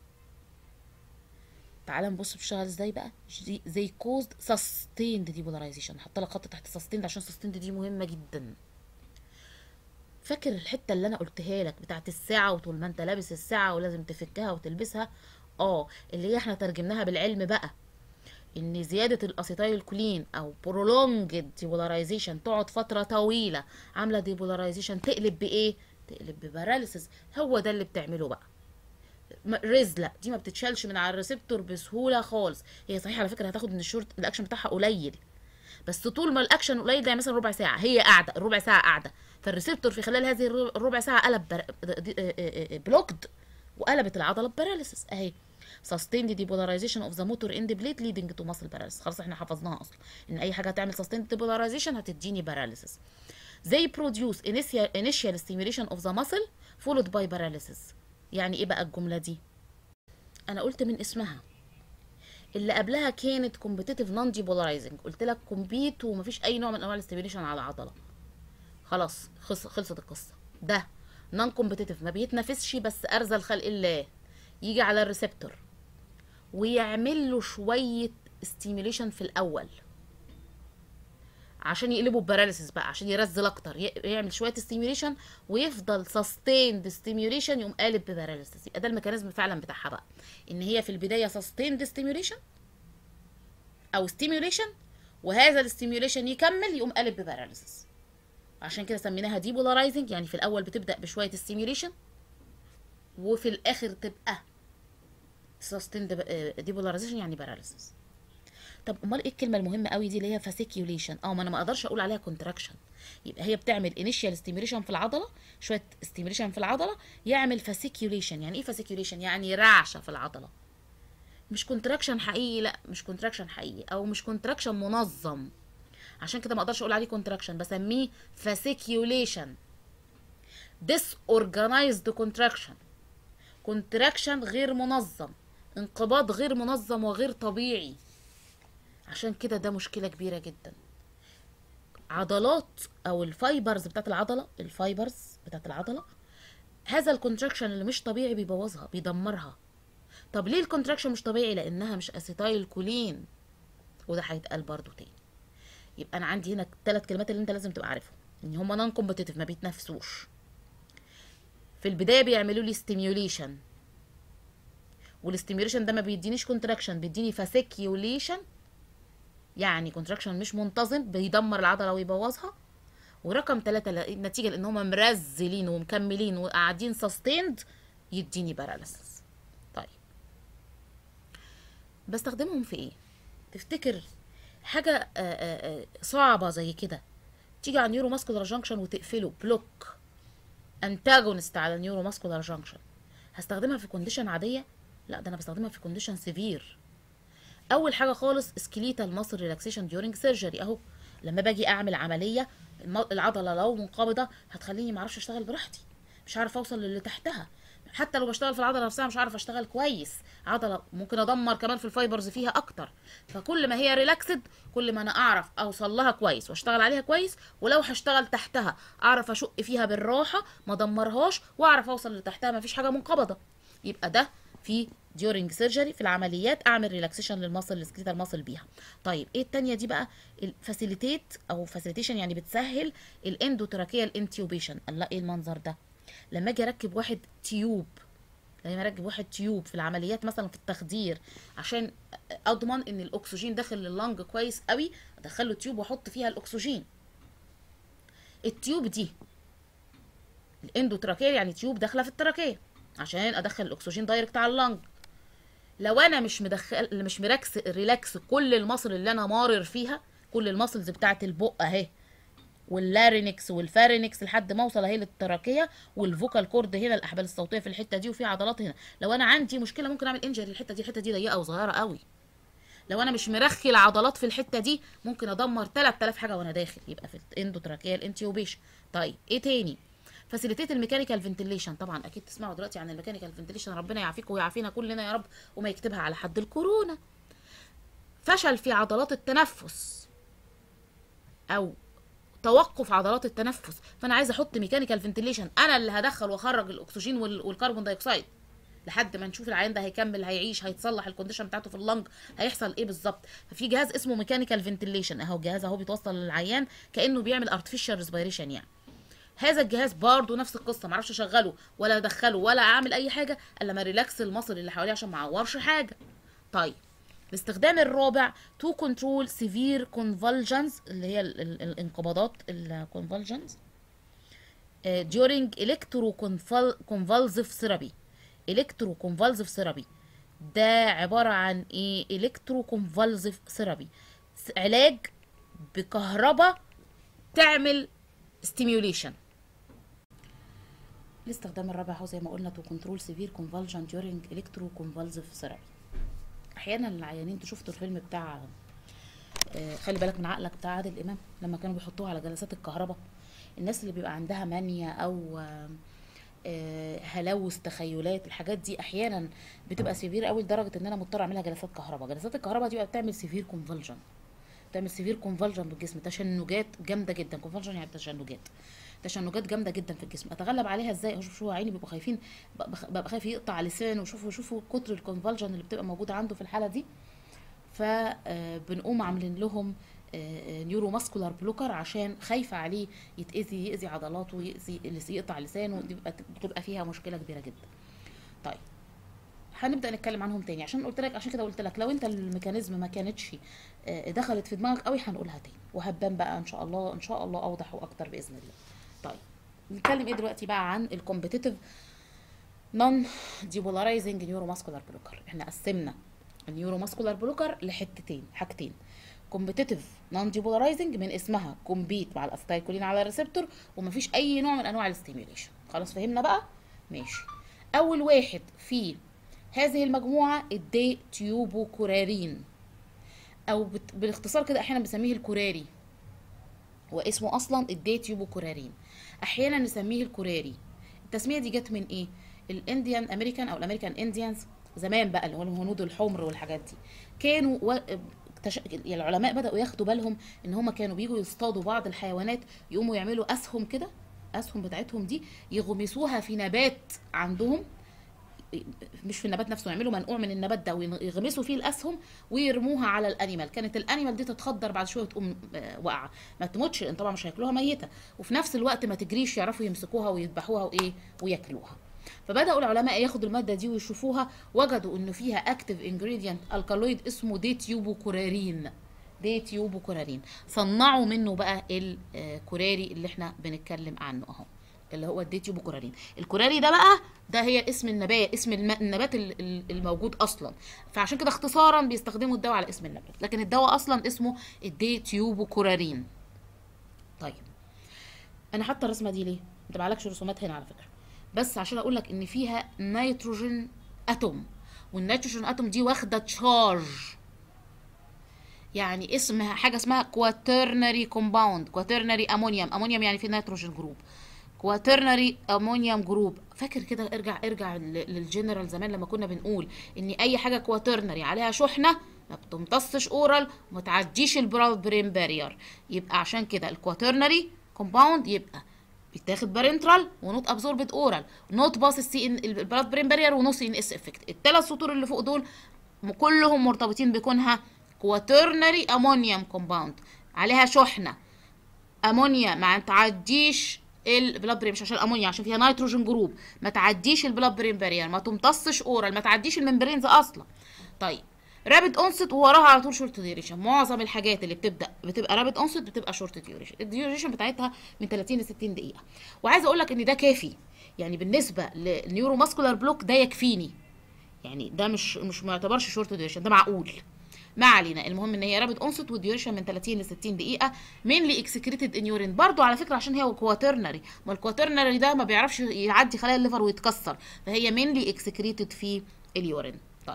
تعال نبص بتشتغل ازاي بقى زي- زي كوزد سستيند ديبولارايزيشن حط لك خط تحت سستيند عشان سستيند دي مهمه جدا فاكر الحته اللي انا قلتها لك بتاعت الساعه وطول ما انت لابس الساعه ولازم تفكها وتلبسها اه اللي هي احنا ترجمناها بالعلم بقى ان زياده الاسيتايل كولين او prolonged ديبولاريزيشن تقعد فتره طويله عامله ديبولاريزيشن تقلب بايه تقلب بباراليسيس هو ده اللي بتعمله بقى م- رزله دي ما بتتشالش من على الريسبتور بسهوله خالص هي صحيح على فكره هتاخد من الشورت الاكشن بتاعها قليل بس طول ما الاكشن قليل ده مثلا ربع ساعه هي قاعده الربع ساعه قاعده فالريسبتور في خلال هذه الر- الربع ساعه قلب بر... بلوكد وقلبت العضله بباراليسيس اهي sustained depolarization of the motor end plate leading to muscle paralysis خلاص احنا حفظناها اصلا ان اي حاجه هتعمل sustained depolarization هتديني paralysis they produce initial, initial stimulation of the muscle followed by paralysis يعني ايه بقى الجمله دي انا قلت من اسمها اللي قبلها كانت competitive non depolarizing قلت لك compete ومفيش اي نوع من انواع الاستيميليشن على العضله خلاص خلص خلصت القصه ده نون كومبيتيتيف ما بيتنافسش بس ارزل خلق الله يجي على الريسبتور ويعمل له شويه ستيميليشن في الاول عشان يقلبوا بباراليسيس بقى عشان يرزل اكتر ي- يعمل شويه ستيميوليشن ويفضل سستيند ستيميوليشن يقوم قالب بباراليسيس يبقى ده الميكانيزم فعلا بتاعها بقى ان هي في البدايه سستيند ستيميوليشن او ستيميوليشن وهذا الستيميوليشن يكمل يقوم قالب بباراليسيس عشان كده سميناها ديبولارايزنج يعني في الاول بتبدا بشويه ستيميوليشن وفي الاخر تبقى سستيند ديبولارايزيشن يعني باراليسيس طب امال ايه الكلمه المهمه قوي دي اللي هي فاسيكيوليشن اه ما انا ما اقدرش اقول عليها كونتراكشن يبقى هي بتعمل انيشال ستيميوليشن في العضله شويه ستيميوليشن في العضله يعمل فاسيكيوليشن يعني ايه فاسيكيوليشن يعني رعشه في العضله مش كونتراكشن حقيقي لا مش كونتراكشن حقيقي او مش كونتراكشن منظم عشان كده ما اقدرش اقول عليه كونتراكشن بسميه فاسيكيوليشن disorganized contraction كونتراكشن غير منظم انقباض غير منظم وغير طبيعي عشان كده ده مشكلة كبيرة جدا عضلات او الفايبرز بتاعت العضلة الفايبرز بتاعت العضلة هذا الكونتراكشن اللي مش طبيعي بيبوظها بيدمرها طب ليه الكونتراكشن مش طبيعي لانها مش اسيتايل كولين وده هيتقال برضو تاني يبقى انا عندي هنا الثلاث كلمات اللي انت لازم تبقى عارفهم ان هما نون كومبتيتيف ما بيتنافسوش في البدايه بيعملوا لي ستيميوليشن والستيميوليشن ده ما بيدينيش كونتراكشن بيديني فاسيكيوليشن يعني كونتراكشن مش منتظم بيدمر العضله ويبوظها ورقم ثلاثة النتيجة لان هم مرزلين ومكملين وقاعدين سستيند يديني باراليسيس طيب بستخدمهم في ايه تفتكر حاجة آه، آه، آه، صعبة زي كده تيجي على النيورو ماسكولار جانكشن وتقفله بلوك انتاجونست على النيورو ماسكولار جانكشن هستخدمها في كونديشن عادية لا ده انا بستخدمها في كونديشن سيفير اول حاجه خالص سكليتال ماسل ريلاكسيشن ديورنج سيرجري اهو لما باجي اعمل عمليه الم- العضله لو منقبضه هتخليني ما اعرفش اشتغل براحتي مش عارف اوصل للي تحتها حتى لو بشتغل في العضله نفسها مش عارف اشتغل كويس عضله ممكن ادمر كمان في الفايبرز فيها اكتر فكل ما هي ريلاكسد كل ما انا اعرف اوصل لها كويس واشتغل عليها كويس ولو هشتغل تحتها اعرف اشق فيها بالراحه ما ادمرهاش واعرف اوصل لتحتها ما فيش حاجه منقبضه يبقى ده في during surgery في العمليات اعمل ريلاكسيشن للمصل السكريتال ماسل بيها طيب ايه التانية دي بقى الفاسيليتيت او فاسيليتيشن يعني بتسهل الاندوتراكيال انتيوبيشن الله ايه المنظر ده لما اجي اركب واحد تيوب لما اركب واحد تيوب في العمليات مثلا في التخدير عشان اضمن ان الاكسجين داخل اللنج كويس قوي ادخله تيوب واحط فيها الاكسجين التيوب دي الاندوتراكيال يعني تيوب داخله في التراكيه عشان ادخل الاكسجين دايركت على اللنج لو انا مش مدخل مش مركز ريلاكس كل المصل اللي انا مارر فيها كل المصلز بتاعه البق اهي واللارينكس والفارينكس لحد ما اوصل اهي للتراكيه والفوكال كورد هنا الاحبال الصوتيه في الحته دي وفي عضلات هنا لو انا عندي مشكله ممكن اعمل انجري الحته دي الحته دي ضيقه وصغيره قوي لو انا مش مرخي العضلات في الحته دي ممكن ادمر 3000 حاجه وانا داخل يبقى في الاندوتراكيال انتيوبيشن طيب ايه تاني فاسيليتيت الميكانيكال فنتيليشن طبعا اكيد تسمعوا دلوقتي عن الميكانيكال فنتيليشن ربنا يعافيكم ويعافينا كلنا يا رب وما يكتبها على حد الكورونا فشل في عضلات التنفس او توقف عضلات التنفس فانا عايزه احط ميكانيكال فنتيليشن انا اللي هدخل واخرج الاكسجين وال- والكربون دايوكسيد لحد ما نشوف العيان ده هيكمل هيعيش هيتصلح الكونديشن بتاعته في اللنج هيحصل ايه بالظبط ففي جهاز اسمه ميكانيكال فنتيليشن اهو الجهاز اهو بيتوصل للعيان كانه بيعمل ارتفيشال ريسبيريشن يعني هذا الجهاز برضه نفس القصه معرفش اشغله ولا ادخله ولا اعمل اي حاجه الا ما ريلاكس المصل اللي حواليه عشان ما اعورش حاجه طيب الاستخدام الرابع تو كنترول سيفير كونفولجنز اللي هي ال- ال- الانقباضات الكونفولجنز during electroconvulsive therapy electroconvulsive therapy ده عبارة عن ايه electroconvulsive therapy س- علاج بكهرباء تعمل stimulation الاستخدام الرابع هو زي ما قلنا تو كنترول سيفير كونفالجن during electroconvulsive therapy احيانا العيانين انتوا شفتوا الفيلم بتاع آه، خلي بالك من عقلك بتاع عادل امام لما كانوا بيحطوه على جلسات الكهرباء الناس اللي بيبقى عندها مانيا او آه، آه، هلوس تخيلات الحاجات دي احيانا بتبقى سيفير قوي لدرجه ان انا مضطر اعملها جلسات كهرباء جلسات الكهرباء دي بقى بتعمل سيفير كونفالجن بتعمل سيفير كونفالجن بالجسم تشنجات جامده جدا كونفالجن يعني تشنجات تشنجات جامده جدا في الجسم اتغلب عليها ازاي شوف شو عيني بيبقوا خايفين ببقى ببقى خايف يقطع لسانه وشوفوا شوفوا كتر الكونفالجن اللي بتبقى موجوده عنده في الحاله دي فبنقوم عاملين لهم نيورو ماسكولار بلوكر عشان خايفه عليه يتاذي ياذي عضلاته ياذي يقطع لسانه دي بتبقى بتبقى فيها مشكله كبيره جدا طيب هنبدا نتكلم عنهم تاني عشان قلت لك عشان كده قلت لك لو انت الميكانيزم ما كانتش آه، دخلت في دماغك قوي هنقولها تاني وهبان بقى ان شاء الله ان شاء الله اوضح واكتر باذن الله طيب نتكلم ايه دلوقتي بقى عن الكومبتيتيف نون ديبولارايزنج نيورو ماسكولار بلوكر احنا قسمنا النيورو ماسكولار بلوكر لحتتين حاجتين كومبتيتيف نون ديبولارايزنج من اسمها كومبيت مع الاسيتايكولين على الريسبتور ومفيش اي نوع من انواع الاستيميوليشن خلاص فهمنا بقى ماشي اول واحد في هذه المجموعه الدي تيوبو كورارين او بت... بالاختصار كده احيانا بنسميه الكوراري واسمه اصلا الدي تيوبو كورارين احيانا نسميه الكوراري التسميه دي جت من ايه الانديان امريكان او الامريكان انديانز زمان بقى اللي هو الهنود الحمر والحاجات دي كانوا و... تش... يعني العلماء بداوا ياخدوا بالهم ان هم كانوا بيجوا يصطادوا بعض الحيوانات يقوموا يعملوا اسهم كده اسهم بتاعتهم دي يغمسوها في نبات عندهم مش في النبات نفسه يعملوا منقوع من النبات ده ويغمسوا فيه الاسهم ويرموها على الانيمال كانت الانيمال دي تتخدر بعد شويه وتقوم آه، واقعه ما تموتش لان طبعا مش هياكلوها ميته وفي نفس الوقت ما تجريش يعرفوا يمسكوها ويذبحوها وايه وياكلوها فبداوا العلماء ياخدوا الماده دي ويشوفوها وجدوا انه فيها اكتيف انجريدينت الكالويد اسمه ديتيوبوكورارين ديتيوبوكورارين صنعوا منه بقى الكوراري اللي احنا بنتكلم عنه اهو اللي هو الديتيوبوكورارين الكوراري ده بقى ده هي اسم النبات اسم الم- النبات ال- ال- الموجود اصلا فعشان كده اختصارا بيستخدموا الدواء على اسم النبات لكن الدواء اصلا اسمه الديتيوبوكورارين طيب انا حاطه الرسمه دي ليه انت معلكش رسومات هنا على فكره بس عشان اقول لك ان فيها نيتروجين اتوم والنيتروجين اتوم دي واخده تشارج يعني اسمها حاجه اسمها كواترنري كومباوند كواترنري امونيوم امونيوم يعني في نيتروجين جروب كواترنري امونيوم جروب فاكر كده ارجع ارجع ل- للجنرال زمان لما كنا بنقول ان اي حاجه كواترنري عليها شحنه ما بتمتصش اورال وما تعديش البلاد برين بارير يبقى عشان كده الكواترنري كومباوند يبقى بيتاخد بارنترال ونوت ابزوربد اورال نوت باص السي ان البلاد برين بارير ونو سي ان اس افكت الثلاث سطور اللي فوق دول م- كلهم مرتبطين بكونها كواترنري امونيوم كومباوند عليها شحنه امونيا ما تعديش البلاد برين مش عشان امونيا عشان فيها نيتروجين جروب ما تعديش البلاد برين بارير ما تمتصش اورال ما تعديش الممبرينز اصلا طيب رابد اونست ووراها على طول شورت ديوريشن معظم الحاجات اللي بتبدا بتبقى رابد اونست بتبقى شورت ديوريشن الديوريشن بتاعتها من 30 ل 60 دقيقه وعايزه اقول لك ان ده كافي يعني بالنسبه للنيورو ماسكولار بلوك ده يكفيني يعني ده مش مش ما يعتبرش شورت ديوريشن ده معقول ما علينا المهم ان هي رابد اونست وديوريشن من 30 ل 60 دقيقه مينلي اكسكريتد ان يورين برضو على فكره عشان هي كواترنري ما الكواترنري ده ما بيعرفش يعدي خلايا الليفر ويتكسر فهي مينلي اكسكريتد في اليورين طيب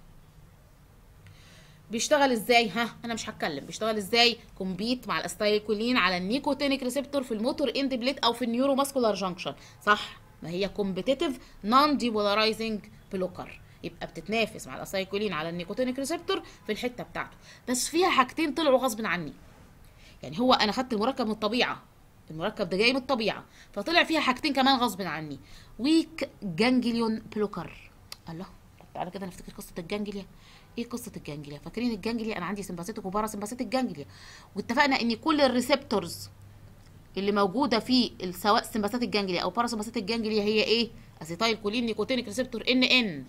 بيشتغل ازاي ها انا مش هتكلم بيشتغل ازاي كومبيت مع الاستايكولين على النيكوتينيك ريسبتور في الموتور اند بليت او في النيورو ماسكولار جانكشن صح ما هي كومبيتيتيف نون ديبولارايزنج بلوكر يبقى بتتنافس مع الاستايكولين على النيكوتينيك ريسبتور في الحته بتاعته بس فيها حاجتين طلعوا غصب عني يعني هو انا خدت المركب من الطبيعه المركب ده جاي من الطبيعه فطلع فيها حاجتين كمان غصب عني ويك جانجليون بلوكر الله طب تعالى كده نفتكر قصه الجانجليا ايه قصه الجانجليا فاكرين الجانجليا انا عندي سمباثيتك وبارا سمباثيتك جانجليا واتفقنا ان كل الريسبتورز اللي موجوده في ال- سواء سمباثيتك جانجليا او بارا سمباثيتك جانجليا هي ايه اسيتايل كولين نيكوتينيك ريسبتور ان ان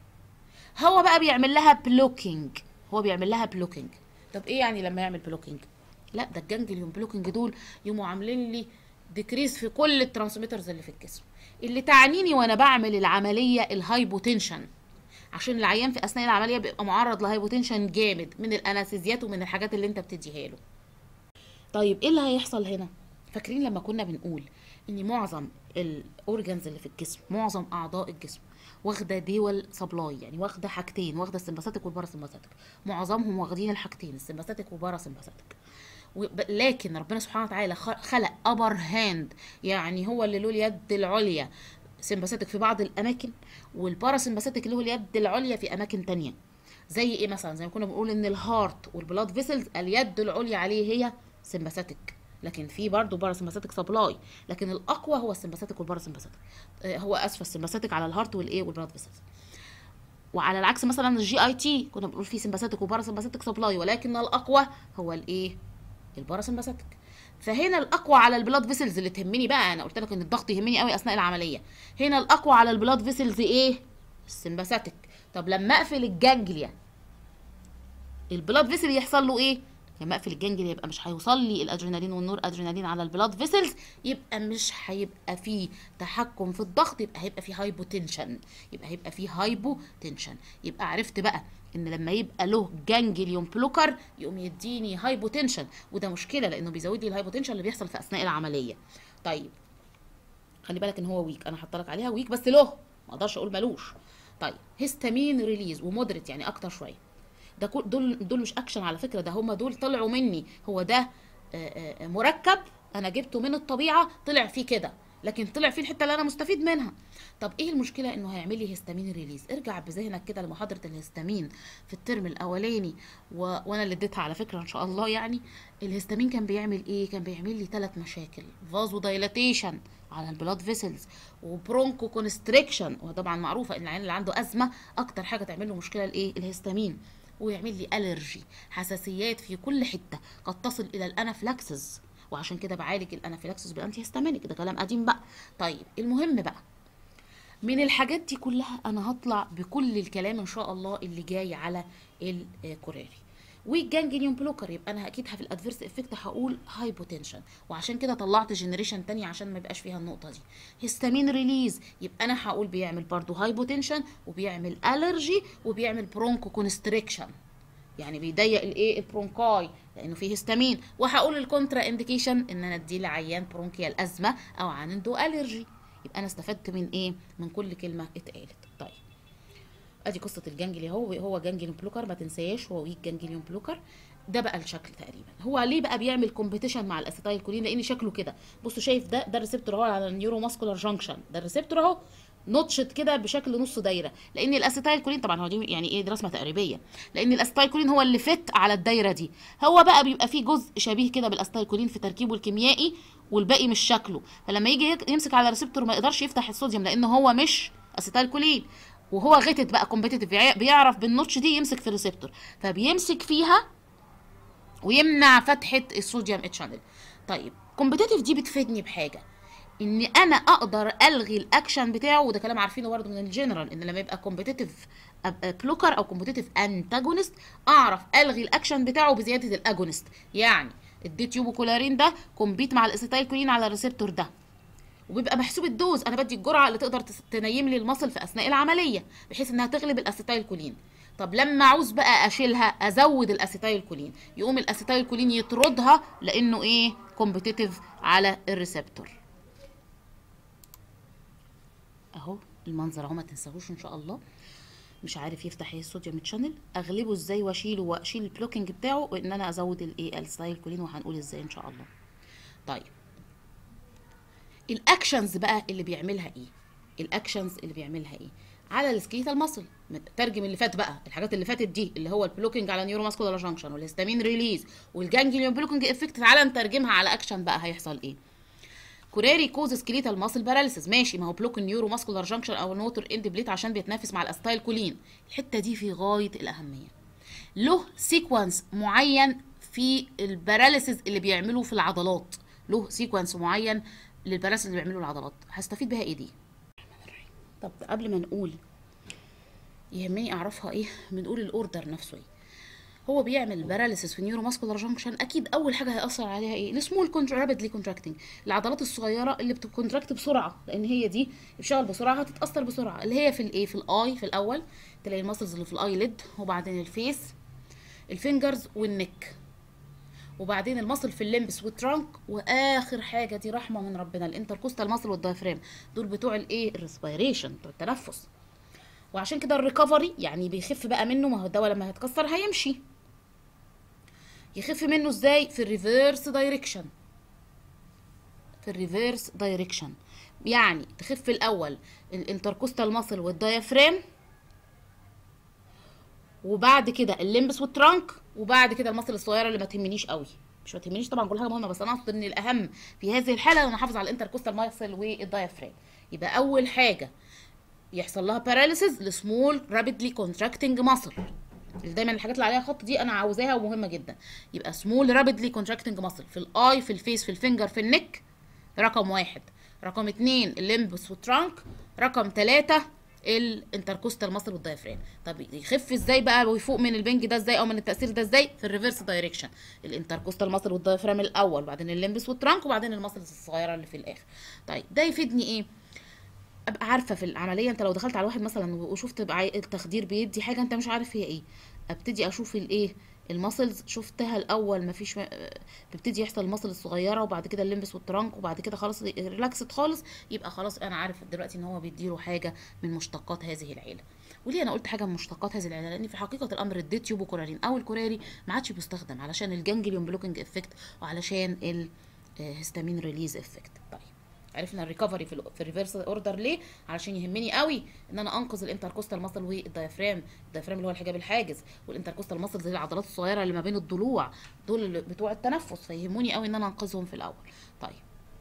هو بقى بيعمل لها بلوكينج هو بيعمل لها بلوكينج طب ايه يعني لما يعمل بلوكينج لا ده الجانجليون بلوكينج دول يقوموا عاملين لي ديكريس في كل الترانسميترز اللي في الجسم اللي تعنيني وانا بعمل العمليه الهايبوتنشن عشان العيان في اثناء العمليه بيبقى معرض لهايبوتنشن جامد من الانستيزيات ومن الحاجات اللي انت بتديها له طيب ايه اللي هيحصل هنا فاكرين لما كنا بنقول ان معظم الاورجنز اللي في الجسم معظم اعضاء الجسم واخده ديول سبلاي يعني واخده حاجتين واخده السمباثيك والباراسمباثيك معظمهم واخدين الحاجتين السمباثيك والباراسمباثيك وب- لكن ربنا سبحانه وتعالى خ- خلق ابر هاند يعني هو اللي له اليد العليا سمباثيك في بعض الاماكن والباراسمباثيك له اليد العليا في اماكن تانية زي ايه مثلا زي ما كنا بنقول ان الهارت والبلاد فيسلز اليد العليا عليه هي سمباثيك لكن في برضه باراسمباثيك سبلاي لكن الاقوى هو السمباثيك والباراسمباثيك آه، هو اسفل السمباثيك على الهارت والايه والبلاد فيسلز وعلى العكس مثلا الجي اي تي كنا بنقول فيه سمباثيك وباراسمباثيك سبلاي ولكن الاقوى هو الايه الباراسمباثيك فهنا الاقوى على البلاد فيسلز اللي تهمني بقى انا قلت لك ان الضغط يهمني قوي اثناء العمليه هنا الاقوى على البلاد فيسلز ايه السمباثيك طب لما اقفل الجانجليا البلاد فيسل يحصل له ايه لما اقفل الجانجليا يبقى مش هيوصل لي الادرينالين والنور ادرينالين على البلاد فيسلز يبقى مش هيبقى فيه تحكم في الضغط يبقى هيبقى فيه هايبوتنشن يبقى هيبقى فيه هايبوتنشن يبقى عرفت بقى ان لما يبقى له جانجليون بلوكر يقوم يديني هايبوتنشن وده مشكله لانه بيزود لي الهايبوتنشن اللي بيحصل في اثناء العمليه طيب خلي بالك ان هو ويك انا حاطه لك عليها ويك بس له ما اقدرش اقول ملوش طيب هيستامين ريليز ومودريت يعني اكتر شويه ده كل دول دول مش اكشن على فكره ده هم دول طلعوا مني هو ده آه، آه، مركب انا جبته من الطبيعه طلع فيه كده لكن طلع فيه الحته اللي انا مستفيد منها طب ايه المشكله انه هيعمل لي هيستامين ريليز ارجع بذهنك كده لمحاضره الهيستامين في الترم الاولاني و... وانا اللي اديتها على فكره ان شاء الله يعني الهيستامين كان بيعمل ايه كان بيعمل لي ثلاث مشاكل فازو دايلاتيشن على البلاد فيسلز وبرونكو كونستريكشن وطبعا معروفه ان العيان اللي عنده ازمه اكتر حاجه تعمل له مشكله الايه الهيستامين ويعمل لي الرجي حساسيات في كل حته قد تصل الى الانافلاكسس وعشان كده بعالج الانافيلاكسس بالانتي هيستامينيك ده كلام قديم بقى طيب المهم بقى من الحاجات دي كلها انا هطلع بكل الكلام ان شاء الله اللي جاي على الكوراري والجانجليون بلوكر يبقى انا اكيد في الادفيرس افكت هقول هايبوتنشن وعشان كده طلعت جنريشن تانية عشان ما يبقاش فيها النقطه دي هيستامين ريليز يبقى انا هقول بيعمل برضو هايبوتنشن وبيعمل الرجي وبيعمل برونكو كونستريكشن يعني بيضيق الايه البرونكاي لانه فيه هيستامين وهقول الكونترا انديكيشن ان انا ادي لعيان برونكيال ازمه او عنده الرجي يبقى انا استفدت من ايه من كل كلمه اتقالت طيب ادي قصه الجانجلي اهو هو جانجليون بلوكر ما تنساش هو ويك جانجليون بلوكر ده بقى الشكل تقريبا هو ليه بقى بيعمل كومبيتيشن مع الاسيتايل كولين لان شكله كده بصوا شايف ده ده الريسبتور اهو على النيورو ماسكولار جانكشن ده الريسبتور اهو نوتشت كده بشكل نص دايره لان الاسيتايل كولين طبعا هو دي يعني ايه دي رسمه تقريبيه لان الاسيتايل كولين هو اللي فت على الدايره دي هو بقى بيبقى فيه جزء شبيه كده بالاسيتايل كولين في تركيبه الكيميائي والباقي مش شكله فلما يجي يمسك على الريسبتور ما يقدرش يفتح الصوديوم لان هو مش اسيتايل كولين وهو غتت بقى كومبيتيتيف بيعرف بالنوتش دي يمسك في الريسبتور فبيمسك فيها ويمنع فتحه الصوديوم اتشانل طيب كومبيتيتيف دي بتفيدني بحاجه ان انا اقدر الغي الاكشن بتاعه وده كلام عارفينه برضه من الجنرال ان لما يبقى كومبيتيتيف بلوكر او كومبيتيتيف انتاجونست اعرف الغي الاكشن بتاعه بزياده الاجونست يعني اديت يوبوكولارين ده كومبيت مع الاسيتايل كولين على الريسبتور ده وبيبقى محسوب الدوز انا بدي الجرعه اللي تقدر تنيم لي المصل في اثناء العمليه بحيث انها تغلب الاسيتايل كولين طب لما عاوز بقى اشيلها ازود الاسيتايل كولين يقوم الاسيتايل كولين يطردها لانه ايه كومبيتيتيف على الريسبتور اهو المنظر اهو ما تنساهوش ان شاء الله مش عارف يفتح ايه الصوديوم تشانل اغلبه ازاي واشيله واشيل البلوكينج بتاعه وان انا ازود الايه الستايل كولين وهنقول ازاي ان شاء الله طيب الاكشنز بقى اللي بيعملها ايه الاكشنز اللي بيعملها ايه على السكيتال ماسل ترجم اللي فات بقى الحاجات اللي فاتت دي اللي هو البلوكينج على نيورو ماسكولار جانكشن والهستامين ريليز والجانجليون بلوكينج افكت تعالى نترجمها على اكشن بقى هيحصل ايه كوراري كوز سكليتال ماسل باراليسيس ماشي ما هو بلوك النيورو ماسكولار جانكشن او النوتر اند بليت عشان بيتنافس مع الاستايل كولين الحته دي في غايه الاهميه له سيكونس معين في الباراليسيس اللي بيعمله في العضلات له سيكونس معين للباراليسيس اللي بيعمله العضلات هستفيد بيها ايه دي طب قبل ما نقول يهمني اعرفها ايه بنقول الاوردر نفسه ايه هو بيعمل باراليسيس في نيورو ماسكولار جانكشن اكيد اول حاجه هياثر عليها ايه السمول رابيدلي كونتراكتنج العضلات الصغيره اللي بتكونتراكت بسرعه لان هي دي بتشتغل بسرعه هتتاثر بسرعه اللي هي في الايه في الاي في الاول تلاقي الماسلز اللي في الاي ليد وبعدين الفيس الفينجرز والنك وبعدين المصل في الليمبس والترانك واخر حاجه دي رحمه من ربنا الانتركوستال ماسل والدايفرام دول بتوع الايه الريسبيريشن بتوع التنفس وعشان كده الريكفري يعني بيخف بقى منه ما هو الدواء لما هيتكسر هيمشي يخف منه ازاي في الريفيرس دايركشن في الريفيرس دايركشن يعني تخف الاول الانتركوستال ماسل والدايفرام وبعد كده الليمبس والترانك وبعد كده المصل الصغيره اللي ما تهمنيش قوي مش ما تهمنيش طبعا كل حاجه مهمه بس انا اقصد ان الاهم في هذه الحاله انا احافظ على الانتركوستال ماسل والدايفرام يبقى اول حاجه يحصل لها باراليسيس لسمول رابيدلي كونتراكتنج ماسل اللي دايما الحاجات اللي عليها خط دي انا عاوزاها ومهمه جدا يبقى سمول رابيدلي كونتراكتنج ماسل في الاي في الفيس في الفينجر في النك رقم واحد رقم اتنين الليمبس والترانك رقم تلاتة الانتركوستال ماسل والدايفرام طب يخف ازاي بقى ويفوق من البنج ده ازاي او من التاثير ده ازاي في الريفرس دايركشن الانتركوستال ماسل والدايفرام الاول وبعدين الليمبس والترانك وبعدين الماسلز الصغيره اللي في الاخر طيب ده يفيدني ايه ابقى عارفه في العمليه انت لو دخلت على واحد مثلا وشفت التخدير بيدي حاجه انت مش عارف هي ايه ابتدي اشوف الايه الماسلز شفتها الاول مفيش بيبتدي يحصل الماسل الصغيره وبعد كده الليمبس والترانك وبعد كده خلاص ريلاكست خالص يبقى خلاص انا عارف دلوقتي ان هو بيديله حاجه من مشتقات هذه العيله وليه انا قلت حاجه من مشتقات هذه العيله لان في حقيقه الامر الديتيوب كورارين او الكوراري ما عادش بيستخدم علشان الجانجليون بلوكينج افكت وعلشان الهستامين ريليز افكت طيب عرفنا الريكفري في ال في الريفرس اوردر ليه علشان يهمني قوي ان انا انقذ الانتركوستال ماسل والدايفرام الدايفرام اللي هو الحجاب الحاجز والانتركوستال ماسل زي العضلات الصغيره اللي ما بين الضلوع دول اللي بتوع التنفس فيهموني قوي ان انا انقذهم في الاول طيب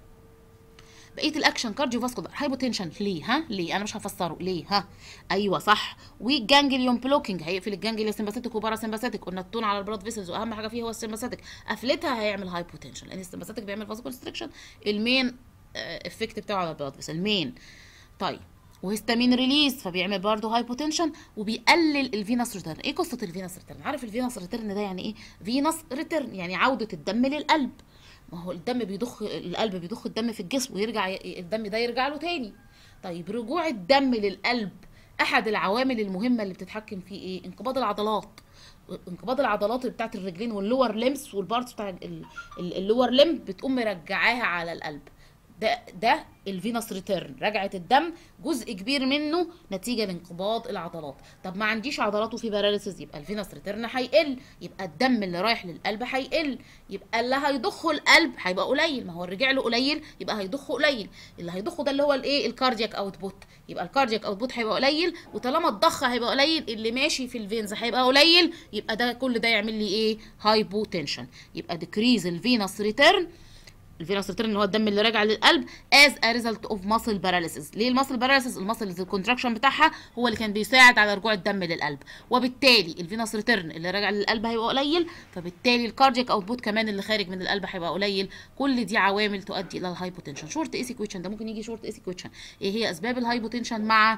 بقيه الاكشن كارديو فاسكولار هايبوتنشن ليه ها ليه انا مش هفسره ليه ها ايوه صح والجانجليون بلوكينج هيقفل الجانجليا سمباثيتك وبارا سمباثيتك قلنا التون على البلاد فيسلز واهم حاجه فيه هو السمباثيتك قفلتها هيعمل هايبوتنشن لان السمباثيتك بيعمل فاسو كونستريكشن المين افكت بتاعه على البلاد فيسل المين طيب وهيستامين ريليز فبيعمل برضه هايبوتنشن وبيقلل الفينس ريتيرن ايه قصه الفينس ريتيرن عارف الفينس ريتيرن ده يعني ايه فينس ريتيرن يعني عوده الدم للقلب ما هو الدم بيضخ القلب بيضخ الدم في الجسم ويرجع ي- الدم ده يرجع له تاني طيب رجوع الدم للقلب احد العوامل المهمه اللي بتتحكم فيه ايه انقباض العضلات انقباض العضلات بتاعت الرجلين واللور ليمس والبارتس بتاع ال- ال- اللور ليم بتقوم مرجعاها على القلب ده ده الفينس ريتيرن رجعه الدم جزء كبير منه نتيجه لانقباض العضلات طب ما عنديش عضلات وفي باراليسيس يبقى الفينس ريتيرن هيقل يبقى الدم اللي رايح للقلب هيقل يبقى اللي هيضخه القلب هيبقى قليل ما هو رجع له قليل يبقى هيضخه قليل اللي هيضخه ده اللي هو الايه الكاردياك اوتبوت يبقى الكاردياك اوتبوت هيبقى قليل وطالما الضخ هيبقى قليل اللي ماشي في الفينز هيبقى قليل يبقى ده كل ده يعمل لي ايه هايبوتنشن يبقى ديكريز الفينس ريتيرن الفينوس ريتيرن اللي هو الدم اللي راجع للقلب از ا ريزلت اوف ماسل باراليسيس ليه الماسل باراليسيس الماسل الكونتراكشن بتاعها هو اللي كان بيساعد على رجوع الدم للقلب وبالتالي الفينوس ريتيرن اللي راجع للقلب هيبقى قليل فبالتالي الكاردياك اوتبوت كمان اللي خارج من القلب هيبقى قليل كل دي عوامل تؤدي الى الهايبوتنشن شورت ايسي كويشن ده ممكن يجي شورت ايسي كويشن ايه هي اسباب الهايبوتنشن مع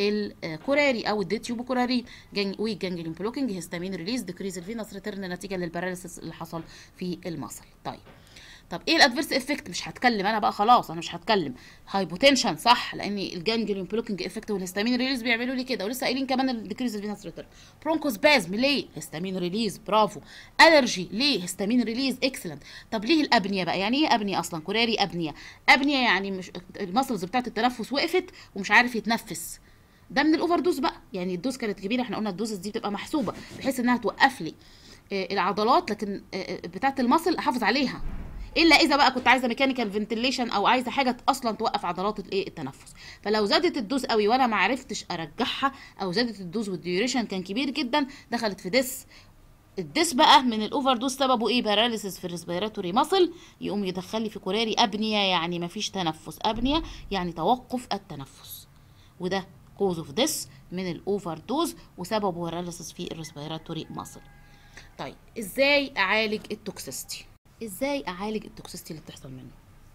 الكوراري او الديتيوبو كوراري والجانجلين بلوكينج هيستامين ريليز ديكريز الفينوس ريتيرن نتيجه للباراليسيس اللي حصل في المصل طيب طب ايه الادفيرس افكت مش هتكلم انا بقى خلاص انا مش هتكلم هايبوتنشن صح لان الجانجليون بلوكينج افكت والهستامين ريليز بيعملوا لي كده ولسه قايلين كمان الديكريز الفينس ريتيرن برونكوسبازم ليه هستامين ريليز برافو الرجي ليه هستامين ريليز اكسلنت طب ليه الابنيه بقى يعني ايه ابنيه اصلا كوراري ابنيه ابنيه يعني مش المسلز بتاعه التنفس وقفت ومش عارف يتنفس ده من الاوفر دوز بقى يعني الدوز كانت كبيره احنا قلنا الدوزز دي بتبقى محسوبه بحيث انها توقف لي آه، العضلات لكن آه، بتاعه المصل احافظ عليها الا اذا بقى كنت عايزه ميكانيكال فنتيليشن او عايزه حاجه اصلا توقف عضلات الايه التنفس فلو زادت الدوز قوي وانا ما عرفتش ارجعها او زادت الدوز والديوريشن كان كبير جدا دخلت في ديس الديس بقى من الاوفر دوز سببه ايه باراليسيس في الريسبيراتوري ماسل يقوم يدخل لي في كوراري ابنيه يعني مفيش تنفس ابنيه يعني توقف التنفس وده كوز اوف ديس من الاوفر دوز وسببه باراليسيس في الريسبيراتوري ماسل طيب ازاي اعالج التوكسيستي ازاي اعالج التوكسيستي اللي بتحصل منه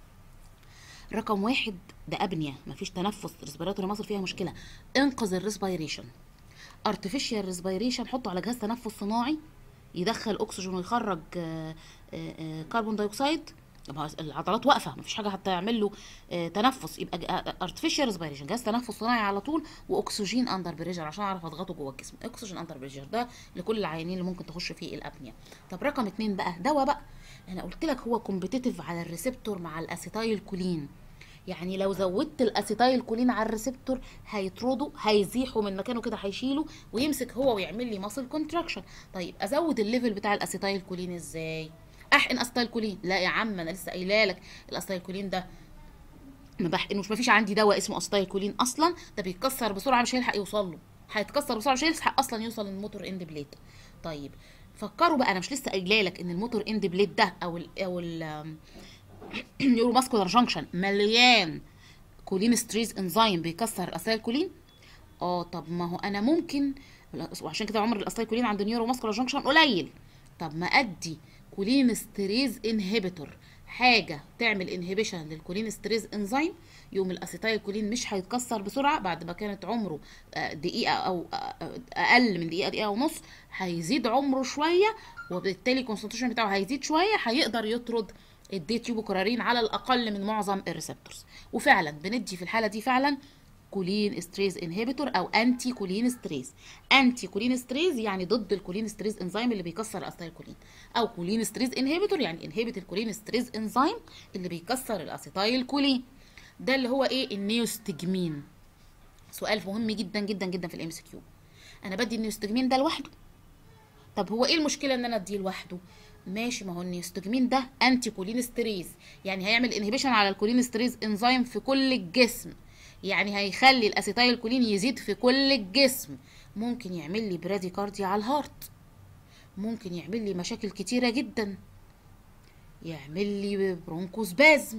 رقم واحد ده ابنيه مفيش تنفس ريسبيراتوري مصر فيها مشكله انقذ الريسبيريشن ارتفيشال ريسبيريشن حطه على جهاز تنفس صناعي يدخل اكسجين ويخرج آه، آه، آه، كربون دايوكسيد طب هو العضلات واقفه مفيش حاجه حتى يعمل له آه، تنفس يبقى ارتفيشال ريسبيريشن جهاز تنفس صناعي على طول واكسجين اندر بريشر عشان اعرف اضغطه جوه الجسم اكسجين اندر بريشر ده لكل العيانين اللي ممكن تخش فيه الابنيه طب رقم اتنين بقى دواء بقى انا قلت لك هو كومبيتيتيف على الريسبتور مع الاسيتايل كولين يعني لو زودت الاسيتايل كولين على الريسبتور هيطرده هيزيحه من مكانه كده هيشيله ويمسك هو ويعمل لي ماسل كونتراكشن طيب ازود الليفل بتاع الاسيتايل كولين ازاي احقن اسيتايل كولين لا يا عم انا لسه قايله لك الاسيتايل كولين ده ما بحقنوش ما فيش عندي دواء اسمه اسيتايل كولين اصلا ده بيتكسر بسرعه مش هيلحق يوصل له هيتكسر بسرعه مش هيلحق اصلا يوصل للموتور اند بليد طيب فكروا بقى انا مش لسه قايله لك ان الموتور اند بليد ده او ال او ال نيورو ماسكولار جانكشن مليان كولين ستريز انزيم بيكسر الاسيتايل كولين اه طب ما هو انا ممكن وعشان كده عمر الاسيتايل كولين عند النيورو ماسكولار جانكشن قليل طب ما ادي كولين ستريز انهبيتور حاجه تعمل انهبيشن للكولين ستريز انزيم يوم الاسيتايل كولين مش هيتكسر بسرعه بعد ما كانت عمره آه، دقيقه او آه، آه، اقل من دقيقه دقيقه ونص هيزيد عمره شويه وبالتالي الكونسنتريشن بتاعه هيزيد شويه هيقدر يطرد الديتيوبوكرارين على الاقل من معظم الريسبتورز وفعلا بندي في الحاله دي فعلا كولين ستريز انهبيتور او انتي كولين ستريز انتي كولين ستريز يعني ضد الكولين ستريز انزيم اللي بيكسر الاسيتايل كولين او كولين ستريز انهبيتور يعني انهبت الكولين ستريز انزيم اللي بيكسر الاسيتايل كولين ده اللي هو ايه النيوستجمين سؤال مهم جدا جدا جدا في الام كيو انا بدي النيوستجمين ده لوحده طب هو ايه المشكله ان انا اديه لوحده ماشي ما هو النيوستجمين ده انتي كولينستريز يعني هيعمل انهبيشن على الكولينستريز انزيم في كل الجسم يعني هيخلي الاسيتايل كولين يزيد في كل الجسم ممكن يعمل لي براديكارديا على الهارت ممكن يعمل لي مشاكل كتيره جدا يعمل لي برونكوسبازم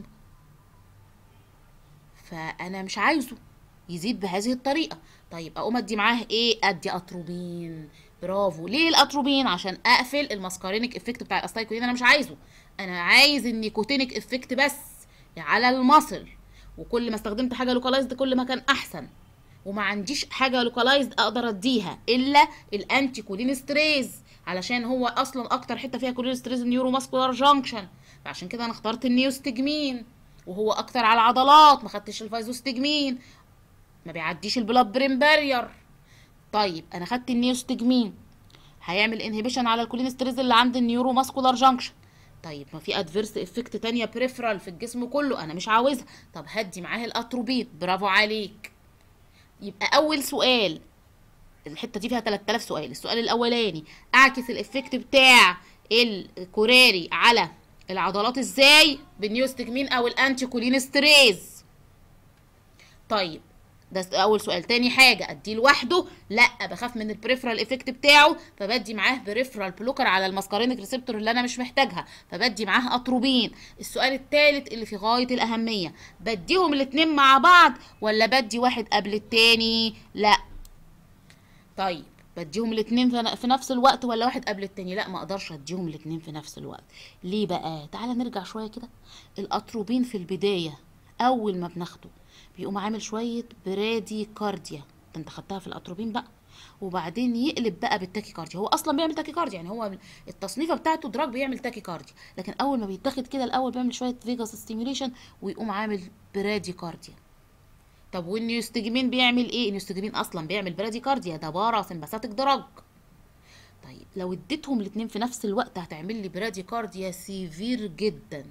فانا مش عايزه يزيد بهذه الطريقه طيب اقوم ادي معاه ايه ادي اتروبين برافو ليه الاتروبين عشان اقفل الماسكارينيك افكت بتاع الاستايكولين انا مش عايزه انا عايز النيكوتينيك افكت بس على المصل وكل ما استخدمت حاجه لوكالايزد كل ما كان احسن وما عنديش حاجه لوكالايزد اقدر اديها الا الانتي كولينستريز علشان هو اصلا اكتر حته فيها كولينستريز النيورو ماسكولار جانكشن فعشان كده انا اخترت النيوستجمين وهو اكتر على العضلات ما خدتش الفايزوستجمين ما بيعديش البلاد برين بارير طيب انا خدت النيوستجمين هيعمل انهبيشن على الكولينستريز اللي عند النيورو ماسكولار جانكشن طيب ما في ادفيرس افكت تانية بريفرال في الجسم كله انا مش عاوزها طب هدي معاها الاتروبين برافو عليك يبقى اول سؤال الحته دي فيها 3000 سؤال السؤال الاولاني اعكس الافكت بتاع الكوراري على العضلات ازاي بالنيوستجمين او الانتي كولينستريز طيب ده اول سؤال تاني حاجه اديه لوحده لا بخاف من البريفرال افكت بتاعه فبدي معاه بريفرال بلوكر على الماسكارينيك ريسبتور اللي انا مش محتاجها فبدي معاه اتروبين السؤال الثالث اللي في غايه الاهميه بديهم الاتنين مع بعض ولا بدي واحد قبل التاني لا طيب بديهم الاتنين في نفس الوقت ولا واحد قبل التاني لا ما اقدرش اديهم الاتنين في نفس الوقت ليه بقى تعالى نرجع شويه كده الاتروبين في البدايه اول ما بناخده بيقوم عامل شويه برادي كارديا ده انت خدتها في الاتروبين بقى وبعدين يقلب بقى بالتاكي كارديا هو اصلا بيعمل تاكي كارديا يعني هو التصنيفه بتاعته دراج بيعمل تاكي كارديا لكن اول ما بيتاخد كده الاول بيعمل شويه فيجاس ستيميوليشن ويقوم عامل برادي كارديا طب والنيوستجمين بيعمل ايه النيوستجمين اصلا بيعمل برادي كارديا ده بارا سمباثيك دراج طيب لو اديتهم الاتنين في نفس الوقت هتعمل لي برادي كارديا سيفير جدا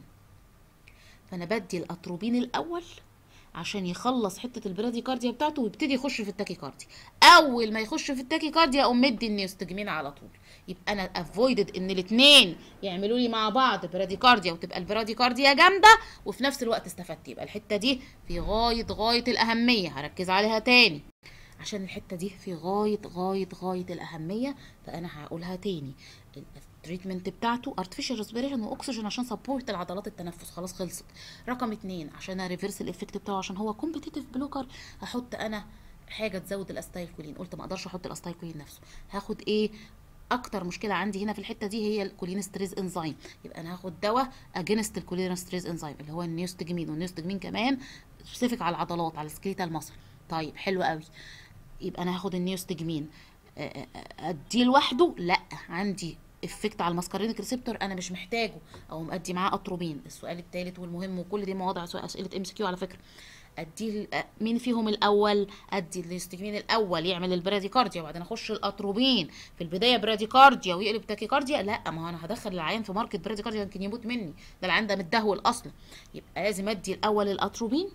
فانا بدي الاتروبين الاول عشان يخلص حته البراديكارديا بتاعته ويبتدي يخش في التاكيكارديا اول ما يخش في التاكيكارديا اقوم مدي النيوستجمين على طول يبقى انا افويدد ان الاثنين يعملوا لي مع بعض براديكارديا وتبقى البراديكارديا جامده وفي نفس الوقت استفدت يبقى الحته دي في غايه غايه الاهميه هركز عليها تاني عشان الحته دي في غايه غايه غايه الاهميه فانا هقولها تاني التريتمنت بتاعته ارتفيشال ريسبيريشن واكسجين عشان سبورت العضلات التنفس خلاص خلصت رقم اتنين عشان اريفرس الافكت بتاعه عشان هو كومبيتيتيف بلوكر هحط انا حاجه تزود الاستايكولين قلت ما اقدرش احط الاستايكولين نفسه هاخد ايه اكتر مشكله عندي هنا في الحته دي هي الكولينستريز انزيم يبقى انا هاخد دواء اجينست الكولينستريز انزيم اللي هو النيوستجمين والنيوستجمين كمان سبيسيفيك على العضلات على السكيليتال مصر طيب حلو قوي يبقى انا هاخد النيوستجمين اديه لوحده لا عندي افكت على الماسكارينيك ريسبتور انا مش محتاجه او مادي معاه اتروبين السؤال الثالث والمهم وكل دي مواضع اسئله ام سي كيو على فكره ادي مين فيهم الاول ادي الاستجمين الاول يعمل البراديكارديا وبعدين اخش الاتروبين في البدايه براديكارديا ويقلب تاكيكارديا لا ما هو انا هدخل العيان في ماركت براديكارديا يمكن يموت مني ده العيان ده متدهول اصلا يبقى لازم ادي الاول الاتروبين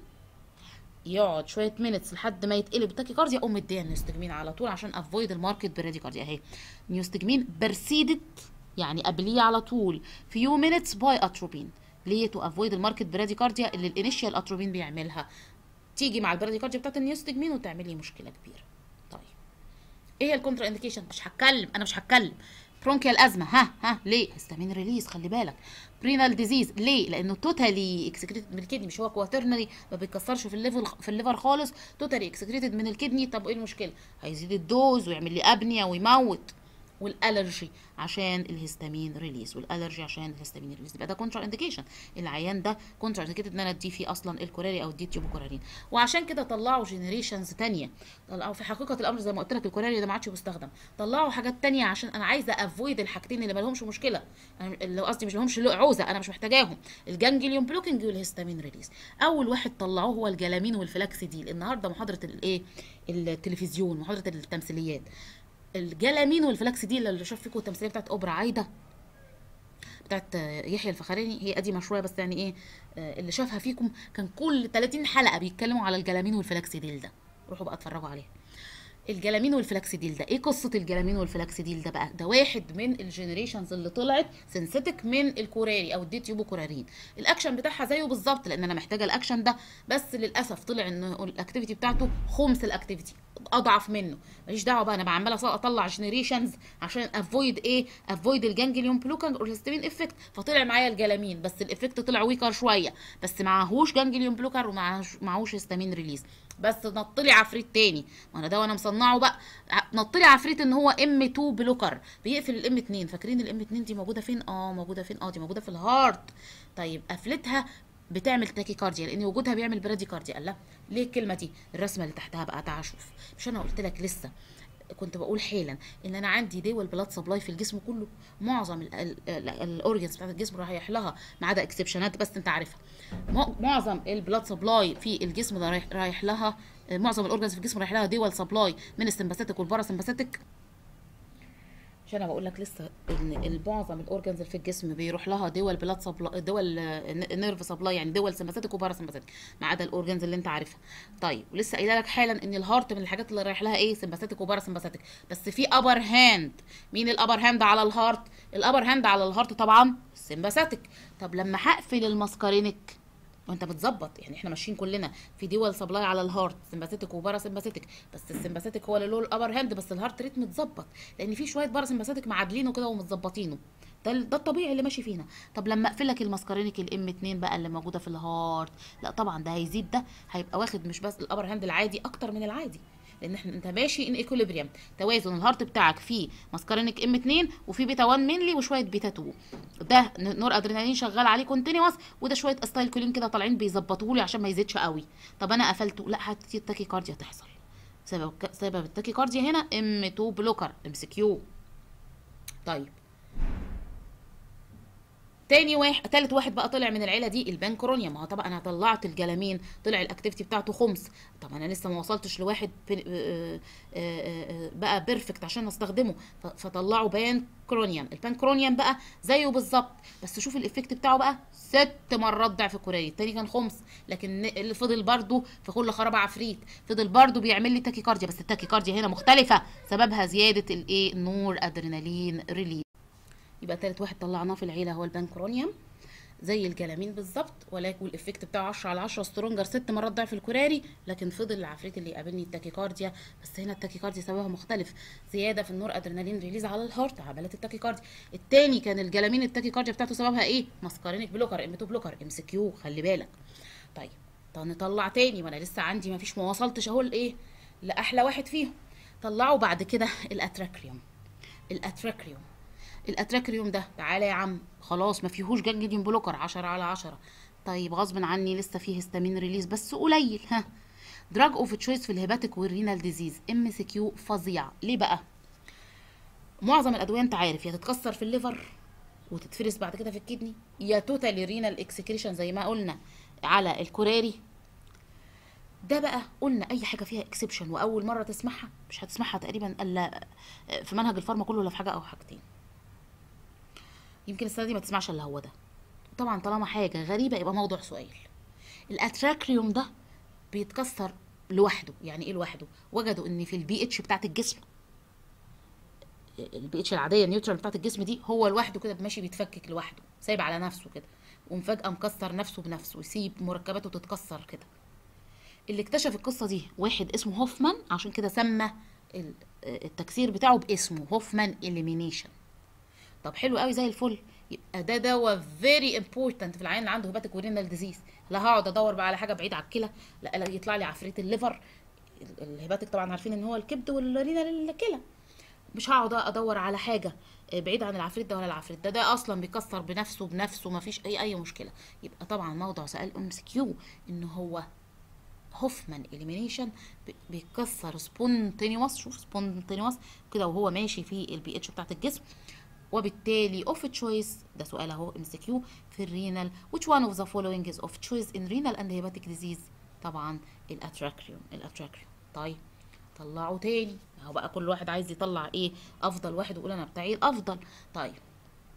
يقعد شويه مينتس لحد ما يتقلب تاكيكارديا اقوم مديها نيوستجمين على طول عشان افويد الماركت براديكارديا اهي نيوستجمين برسيدت يعني قبليه على طول فيو مينتس باي اتروبين ليه تو افويد الماركت براديكارديا اللي الانيشيال اتروبين بيعملها تيجي مع البراديكارديا بتاعت النيوستجمين وتعمل لي مشكله كبيره طيب ايه هي الكونترا انديكيشن مش هتكلم انا مش هتكلم برونكيال ازمه ها ها ليه هستامين ريليز خلي بالك برينال ديزيز ليه لانه توتالي اكسكريتد من الكدني مش هو كواترنري ما بيتكسرش في الليفل في الليفر خالص توتالي اكسكريتد من الكدني طب ايه المشكله هيزيد الدوز ويعمل لي ابنيه ويموت والالرجي عشان الهستامين ريليز والالرجي عشان الهستامين ريليز يبقى ده كونترا انديكيشن العيان ده كونترا انديكيتد ان انا اديه فيه اصلا الكوراري او اديه تيوبوكورارين وعشان كده طلعوا جنريشنز تانية طلعوا في حقيقه الامر زي ما قلت لك الكوراري ده ما عادش بيستخدم طلعوا حاجات تانية عشان انا عايزه افويد الحاجتين اللي ما لهمش مشكله انا اللي قصدي مش لهمش عوزه انا مش محتاجاهم الجانجليون بلوكينج والهستامين ريليز اول واحد طلعوه هو الجلامين والفلاكسيديل النهارده محاضره الايه التلفزيون محاضره التمثيليات الجلامين والفلاكس دي اللي شاف فيكم التمثيليه بتاعت اوبرا عايده بتاعت يحيى الفخراني هي قديمه شويه بس يعني ايه اللي شافها فيكم كان كل 30 حلقه بيتكلموا على الجلامين والفلاكسيديل ده روحوا بقى اتفرجوا عليها الجلامين والفلاكسيديل ده ايه قصه الجلامين والفلاكسيديل ده بقى ده واحد من الجنريشنز اللي طلعت سينثيتك من الكوراري او الدي تيوبو كورارين الاكشن بتاعها زيه بالظبط لان انا محتاجه الاكشن ده بس للاسف طلع ان الاكتيفيتي بتاعته خمس الاكتيفيتي اضعف منه ماليش دعوه بقى انا عماله اطلع جنريشنز عشان افويد ايه افويد الجانجليون بلوكانج اور الهستامين افكت فطلع معايا الجلامين بس الافكت طلع ويكر شويه بس معهوش جانجليون بلوكر ومعهوش هستامين ريليز بس نط لي عفريت تاني ما انا ده وانا مصنعه بقى نط لي عفريت ان هو ام 2 بلوكر بيقفل الام 2 فاكرين الام 2 دي موجوده فين اه موجوده فين اه دي موجوده في الهارت طيب قفلتها بتعمل تاكيكارديا لان وجودها بيعمل براديكارديا قال لا ليه الكلمه دي الرسمه اللي تحتها بقى تعال شوف مش انا قلت لك لسه كنت بقول حالا ان انا عندي دول بلاد سبلاي في الجسم كله معظم الاورجنز بتاعت الجسم رايح لها ما عدا اكسبشنات بس انت عارفها معظم البلاد سبلاي في الجسم ده رايح, رايح لها معظم الاورجنز في الجسم رايح لها دول سبلاي من السمباثيك والباراسمباثيك مش انا بقول لك لسه ان معظم الاورجنز اللي في الجسم بيروح لها دول بلاد سبلاي دول نيرف سبلاي يعني دول سمباثيك وباراسمباثيك ما عدا الاورجنز اللي انت عارفها طيب ولسه قايله لك حالا ان الهارت من الحاجات اللي رايح لها ايه سمباثيك وباراسمباثيك بس في ابر هاند مين الابر هاند على الهارت الابر هاند على الهارت طبعا السمباثيك طب لما هقفل الماسكارينك وانت بتظبط يعني احنا ماشيين كلنا في دول سبلاي على الهارت سمباثيتك وبارا سمباثيتك بس السمباثيتك هو اللي له الابر هاند بس الهارت ريت متظبط لان في شويه بارا سمباثيتك معادلينه كده ومتظبطينه ده ده الطبيعي اللي ماشي فينا طب لما اقفل لك الماسكارينيك الام 2 بقى اللي موجوده في الهارت لا طبعا ده هيزيد ده هيبقى واخد مش بس الابر هاند العادي اكتر من العادي لان احنا انت ماشي ان ايكوليبريم توازن الهارت بتاعك فيه ماسكارينيك ام 2 وفي بيتا 1 مينلي وشويه بيتا 2 ده نور ادرينالين شغال عليه كونتينوس وده شويه استايل كولين كده طالعين بيظبطوه لي عشان ما يزيدش قوي طب انا قفلته لا التاكي كارديا تحصل سبب سبب التاكي كارديا هنا ام 2 بلوكر ام سي كيو طيب تاني واحد تالت واحد بقى طلع من العيله دي البانكرونيا ما هو طبعا انا طلعت الجلامين طلع الاكتيفيتي بتاعته خمس طب انا لسه ما وصلتش لواحد بقى بيرفكت عشان استخدمه فطلعوا بانكرونيان البانكرونيان بقى زيه بالظبط بس شوف الايفكت بتاعه بقى ست مرات ضعف كوري التاني كان خمس لكن اللي فضل برده في كل خرابه عفريت فضل برده بيعمل لي تاكيكارديا بس التاكيكارديا هنا مختلفه سببها زياده الايه نور ادرينالين ريليز يبقى تالت واحد طلعناه في العيله هو البانكرونيوم زي الجلامين بالظبط ولكن والافكت بتاعه 10 على 10 سترونجر ست مرات ضعف الكوراري لكن فضل العفريت اللي يقابلني التاكيكارديا بس هنا التاكيكارديا سببها مختلف زياده في النور ادرينالين ريليز على الهارت عملت التاكيكارديا التاني كان الجلامين التاكيكارديا بتاعته سببها ايه ماسكارينيك بلوكر ام 2 بلوكر ام سي كيو خلي بالك طيب طب نطلع تاني وانا لسه عندي ما فيش ما وصلتش اهو لايه لاحلى واحد فيهم طلعوا بعد كده الاتراكريوم الاتراكريوم الاتراكريوم ده تعالى يا عم خلاص ما فيهوش جانجليون بلوكر 10 على 10 طيب غصب عني لسه فيه هستامين ريليز بس قليل ها دراج اوف تشويس في الهيباتيك والرينال ديزيز ام سي كيو فظيع ليه بقى معظم الادويه انت عارف يا تتكسر في الليفر وتتفرس بعد كده في الكدني يا توتالي رينال اكسكريشن زي ما قلنا على الكوراري ده بقى قلنا اي حاجه فيها اكسبشن واول مره تسمعها مش هتسمعها تقريبا الا في منهج الفارما كله ولا في حاجه او حاجتين يمكن السنه دي ما تسمعش الا هو ده طبعا طالما حاجه غريبه يبقى موضوع سؤال الاتراكريوم ده بيتكسر لوحده يعني ايه لوحده وجدوا ان في البي اتش بتاعت الجسم البي اتش العاديه النيوترال بتاعت الجسم دي هو لوحده كده ماشي بيتفكك لوحده سايب على نفسه كده ومفاجاه مكسر نفسه بنفسه يسيب مركباته تتكسر كده اللي اكتشف القصه دي واحد اسمه هوفمان عشان كده سمى التكسير بتاعه باسمه هوفمان اليمينيشن طب حلو قوي زي الفل يبقى ده دواء فيري امبورتنت في العيان اللي عنده هيباتيك ورينال ديزيز لا هقعد ادور بقى على حاجه بعيد على الكلى لا, لا يطلع لي عفريت الليفر الهيباتيك طبعا عارفين ان هو الكبد والرينال الكلى مش هقعد ادور على حاجه بعيد عن العفريت ده ولا العفريت ده ده اصلا بيكسر بنفسه بنفسه ما فيش اي اي مشكله يبقى طبعا موضوع سؤال ام سي كيو ان هو هوفمان اليمينيشن بيكسر سبونتينيوس شوف سبونتينيوس كده وهو ماشي في البي اتش بتاعت الجسم وبالتالي اوف تشويس ده سؤال اهو ام سي كيو في الرينال which one of the following is of choice in renal and hepatic disease طبعا الاتراكريوم الاتراكريوم طيب طلعوا تاني اهو بقى كل واحد عايز يطلع ايه افضل واحد ويقول انا بتاعي الافضل طيب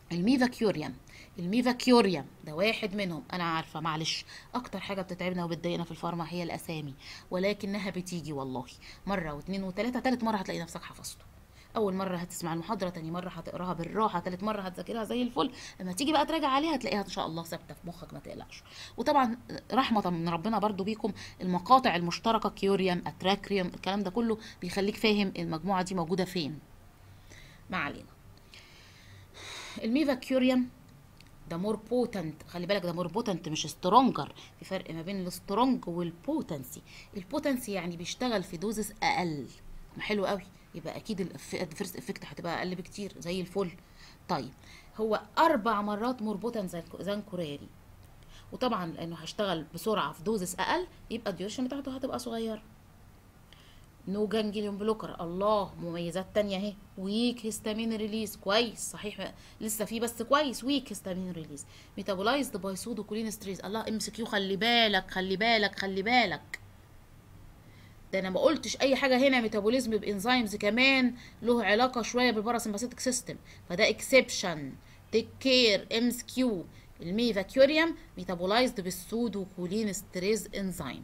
الميفاكيوريوم الميفاكيوريوم ده واحد منهم انا عارفه معلش اكتر حاجه بتتعبنا وبتضايقنا في الفارما هي الاسامي ولكنها بتيجي والله مره واثنين وثلاثه ثالث مره هتلاقي نفسك حفظته اول مره هتسمع المحاضره تاني مره هتقراها بالراحه ثالث مره هتذاكرها زي الفل لما تيجي بقى تراجع عليها هتلاقيها ان شاء الله ثابته في مخك ما تقلقش وطبعا رحمه من ربنا برضو بيكم المقاطع المشتركه كيوريوم اتراكريوم الكلام ده كله بيخليك فاهم المجموعه دي موجوده فين ما علينا الميفاكيوريوم ده مور بوتنت خلي بالك ده مور بوتنت مش سترونجر في فرق ما بين السترونج والبوتنسي البوتنسي يعني بيشتغل في دوزز اقل ما حلو قوي يبقى اكيد الفيرست افكت هتبقى اقل بكتير زي الفل طيب هو اربع مرات مور بوتنت زان كوريري وطبعا لانه هشتغل بسرعه في دوزز اقل يبقى الديوريشن بتاعته هتبقى صغيره نو جانجليون بلوكر الله مميزات تانية اهي ويك هيستامين ريليز كويس صحيح لسه في بس كويس ويك هيستامين ريليز ميتابولايزد باي سودو كولينستريز الله ام سي كيو خلي بالك خلي بالك خلي بالك ده انا ما قلتش اي حاجه هنا ميتابوليزم بانزيمز كمان له علاقه شويه بالباراسمباثيك سيستم فده اكسبشن تيك كير ام اس كيو الميفاكيوريوم ميتابولايزد بالسودو كولينستريز انزيم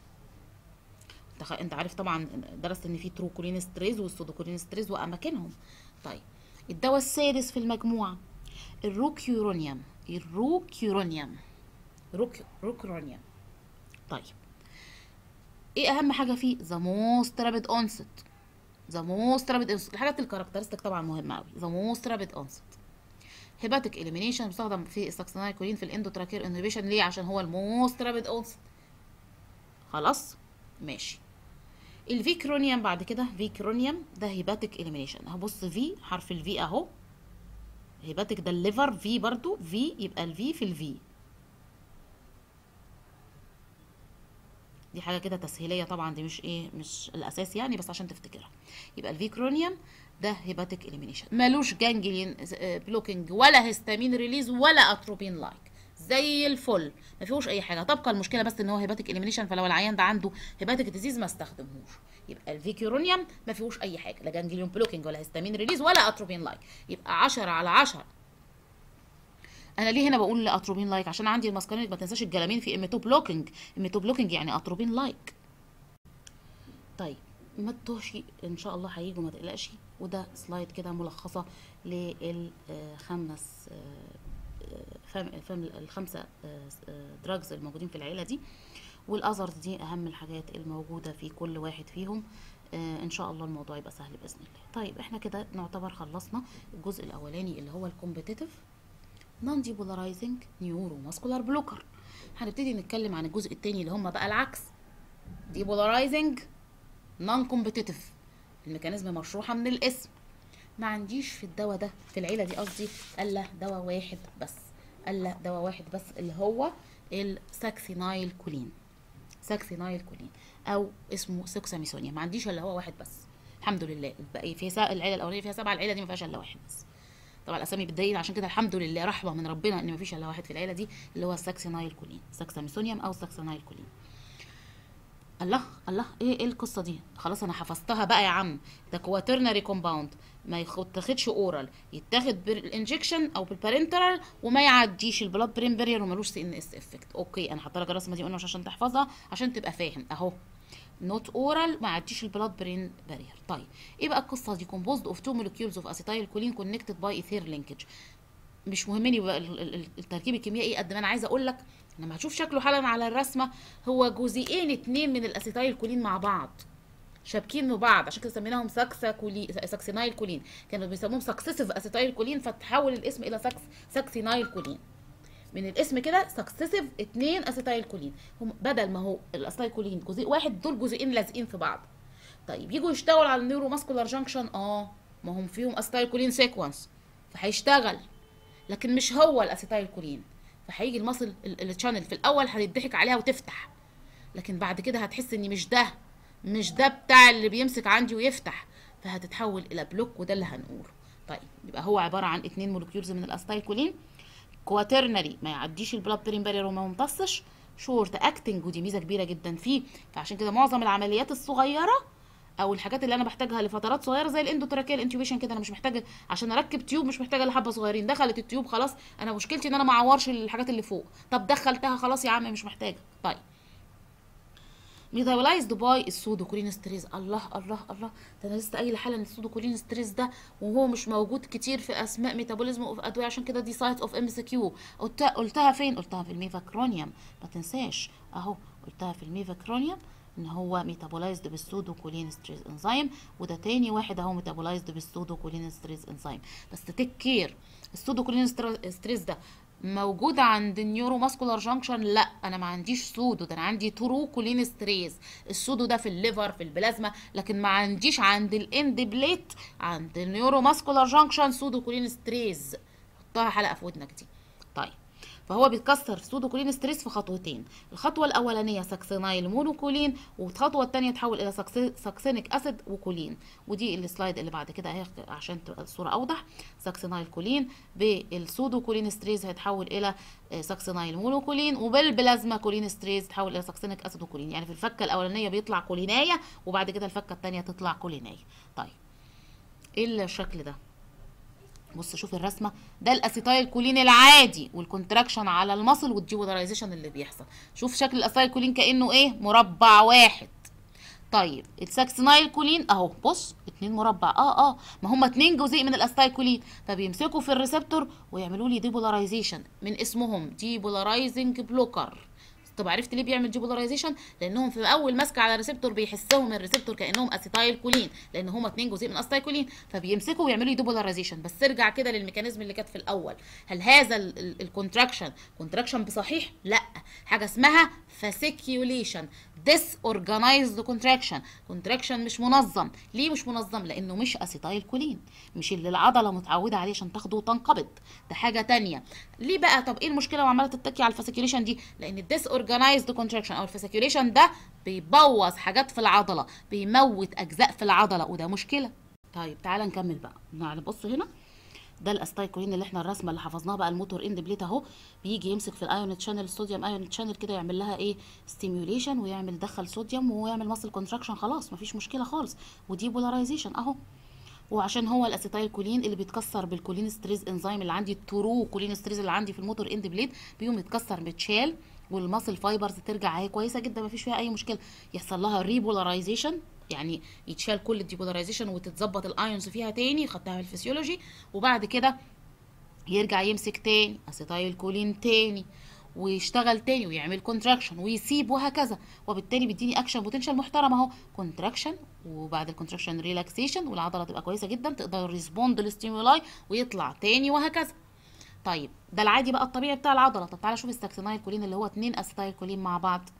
انت عارف طبعا درست ان في تروكولينستريز والسودوكولينستريز واماكنهم طيب الدواء السادس في المجموعه الروكيورونيوم الروكيورونيوم روك روكيورونيوم طيب ايه اهم حاجه فيه ذا موست رابيد اونست ذا موست رابيد اونست الحاجات الكاركترستيك طبعا مهمه قوي ذا موست رابيد اونست هيباتيك اليمينيشن بيستخدم في الساكسينايكولين في الاندوتراكير انهبيشن ليه عشان هو الموست رابيد اونست خلاص ماشي الفيكرونيوم بعد كده فيكرونيوم ده هيباتيك اليمينيشن هبص في حرف الفي اهو هيباتيك ده الليفر في برضو في يبقى الفي في الفي دي حاجه كده تسهيليه طبعا دي مش ايه مش الاساس يعني بس عشان تفتكرها يبقى الفيكرونيوم ده هيباتيك اليمينيشن مالوش جانجلين بلوكينج ولا هيستامين ريليز ولا اتروبين لايك زي الفل ما فيهوش اي حاجه تبقى المشكله بس ان هو هيباتيك اليمينيشن فلو العيان ده عنده هيباتيك ديزيز ما استخدمهوش يبقى الفيكيورونيوم ما فيهوش اي حاجه لا جانجليون بلوكينج ولا هيستامين ريليز ولا اتروبين لايك يبقى 10 على 10 انا ليه هنا بقول اتروبين لايك عشان عندي الماسكارينيك ما تنساش الجلامين في ايميتو بلوكينج ايميتو بلوكينج يعني اتروبين لايك طيب ما تتوهش ان شاء الله هيجوا ما تقلقش وده سلايد كده ملخصه للخمس فم فم الخمسه دراجز الموجودين في العيله دي والاذرز دي اهم الحاجات الموجوده في كل واحد فيهم ان شاء الله الموضوع يبقى سهل باذن الله طيب احنا كده نعتبر خلصنا الجزء الاولاني اللي هو الكومبيتيتيف نون ديبولارايزنج نيورو ماسكولار بلوكر هنبتدي نتكلم عن الجزء الثاني اللي هم بقى العكس ديبولارايزنج نون كومبيتيتيف الميكانيزم مشروحه من الاسم ما عنديش في الدواء ده في العيله دي قصدي الا دواء واحد بس الا دواء واحد بس اللي هو الساكسينايل كولين ساكسينايل كولين او اسمه سوكساميسونيا ما عنديش الا هو واحد بس الحمد لله الباقي في العيله الاولانيه فيها سبعه العيله دي ما فيهاش الا واحد بس طبعا الاسامي بتضايق عشان كده الحمد لله رحمه من ربنا ان ما فيش الا واحد في العيله دي اللي هو الساكسينايل كولين ساكساميسونيوم او ساكسينايل كولين الله الله ايه ايه القصه دي خلاص انا حفظتها بقى يا عم ده كواترنري كومباوند ما يتاخدش اورال يتاخد بالانجكشن او بالبارنترال وما يعديش البلاد برين بارير ومالوش سي ان اس افكت اوكي انا حاطه لك الرسمه دي قلنا مش عشان تحفظها عشان تبقى فاهم اهو نوت اورال ما يعديش البلاد برين بارير طيب ايه بقى القصه دي كومبوزد اوف تو مولكيولز اوف اسيتايل كولين كونكتد باي ايثير لينكج مش مهمني بقى التركيب الكيميائي قد ما انا عايزه اقول لك لما هتشوف شكله حالا على الرسمه هو جزيئين اتنين من الاسيتايل كولين مع بعض شابكين ببعض عشان كده سميناهم ساكسا كولين ساكسينايل كولين كانوا بيسموهم سكسيسيف اسيتايل كولين فتحول الاسم الى ساكس ساكسينايل كولين من الاسم كده سكسيسيف اتنين اسيتايل كولين هم بدل ما هو الاسيتايل كولين جزيء واحد دول جزئين لازقين في بعض طيب يجوا يشتغلوا على النيورو ماسكولار جانكشن اه ما هم فيهم اسيتايل كولين سيكونس فهيشتغل لكن مش هو الاسيتايل كولين فهيجي المصل التشانل في الاول هيضحك عليها وتفتح لكن بعد كده هتحس ان مش ده مش ده بتاع اللي بيمسك عندي ويفتح فهتتحول الى بلوك وده اللي هنقوله طيب يبقى هو عباره عن اتنين مولكيولز من الاسيتايل كولين كواترنري ما يعديش البلاد برين بارير وما يمتصش شورت اكتنج ودي ميزه كبيره جدا فيه فعشان كده معظم العمليات الصغيره او الحاجات اللي انا بحتاجها لفترات صغيره زي الاندوتراكيال انتوبيشن كده انا مش محتاجه عشان اركب تيوب مش محتاجه لحبه صغيرين دخلت التيوب خلاص انا مشكلتي ان انا ما اعورش الحاجات اللي فوق طب دخلتها خلاص يا عم مش محتاجه طيب ميتابولايزد باي السودوكولين ستريس الله الله الله ده انا لسه قايله حالا ان السودوكولين ستريس ده وهو مش موجود كتير في اسماء ميتابوليزم اوف ادويه عشان كده دي سايت اوف ام اس كيو قلتها فين قلتها في الميفاكرونيوم ما تنساش اهو قلتها في الميفاكرونيوم ان هو ميتابولايزد بالسودوكولين ستريس انزيم وده تاني واحد اهو ميتابولايزد بالسودوكولين ستريس انزيم بس تيك كير السودوكولين ستريس ده موجود عند النيورو ماسكولار جانكشن لا انا ما عنديش سودو ده انا عندي ترو كولين ستريس السودو ده في الليفر في البلازما لكن ما عنديش عند الاند بليت عند النيورو ماسكولار جانكشن سودو كولين ستريس حطها حلقه في ودنك دي طيب فهو بيتكسر سودوكولين ستريس في خطوتين الخطوه الاولانيه ساكسينايل مونوكولين والخطوه الثانيه تحول الى ساكسينيك اسيد وكولين ودي السلايد اللي بعد كده اهي عشان تبقى الصوره اوضح ساكسينايل كولين بالسودوكولين ستريس هيتحول الى ساكسينايل مونوكولين وبالبلازما كولين ستريس تحول الى ساكسينيك اسيد وكولين يعني في الفكه الاولانيه بيطلع كولينايه وبعد كده الفكه الثانيه تطلع كولينايه طيب ايه الشكل ده بص شوف الرسمه ده الاسيتايل كولين العادي والكونتراكشن على المصل والديبولاريزيشن اللي بيحصل شوف شكل الاسيتايل كولين كانه ايه مربع واحد طيب الساكسينايل كولين اهو بص اتنين مربع اه اه ما هم اتنين جزيء من الاسيتايل كولين فبيمسكوا في الريسبتور ويعملوا لي ديبولاريزيشن من اسمهم ديبولارايزنج بلوكر طب عرفت ليه بيعمل ديبولاريزيشن لانهم في اول ماسكه على الريسبتور بيحسهم الريسبتور كانهم اسيتايل كولين لان هما اتنين جزء من اسيتايل كولين فبيمسكوا ويعملوا ديبولاريزيشن بس ارجع كده للميكانيزم اللي كانت في الاول هل هذا الكونتراكشن كونتراكشن بصحيح لا حاجه اسمها فاسيكيوليشن disorganized contraction contraction مش منظم ليه مش منظم لانه مش اسيتايل كولين مش اللي العضله متعوده عليه عشان تاخده وتنقبض ده حاجه تانية ليه بقى طب ايه المشكله وعماله تتكي على الفاسيكيوليشن دي لان الديسورجنايزد contraction او الفاسيكيوليشن ده بيبوظ حاجات في العضله بيموت اجزاء في العضله وده مشكله طيب تعالى نكمل بقى نبص هنا ده الاستايكولين اللي احنا الرسمه اللي حفظناها بقى الموتور اند بليت اهو بيجي يمسك في الايون تشانل الصوديوم ايون تشانل كده يعمل لها ايه ستيميوليشن ويعمل دخل صوديوم ويعمل ماسل كونتراكشن خلاص مفيش مشكله خالص ودي بولاريزيشن اهو وعشان هو الاسيتايل كولين اللي بيتكسر بالكولين ستريز انزيم اللي عندي الترو كولين ستريز اللي عندي في الموتور اند بليت بيقوم يتكسر متشال والماسل فايبرز ترجع هي كويسه جدا مفيش فيها اي مشكله يحصل لها ريبولاريزيشن يعني يتشال كل الديبولاريزيشن وتتظبط الايونز فيها تاني خدتها في الفسيولوجي وبعد كده يرجع يمسك تاني اسيتايل كولين تاني ويشتغل تاني ويعمل كونتراكشن ويسيب وهكذا وبالتالي بيديني اكشن بوتنشال محترم اهو كونتراكشن وبعد الكونتراكشن ريلاكسيشن والعضله تبقى كويسه جدا تقدر ريسبوند للستيمولاي ويطلع تاني وهكذا طيب ده العادي بقى الطبيعي بتاع العضله طب تعالى شوف الساكسينايل كولين اللي هو اتنين اسيتايل كولين مع بعض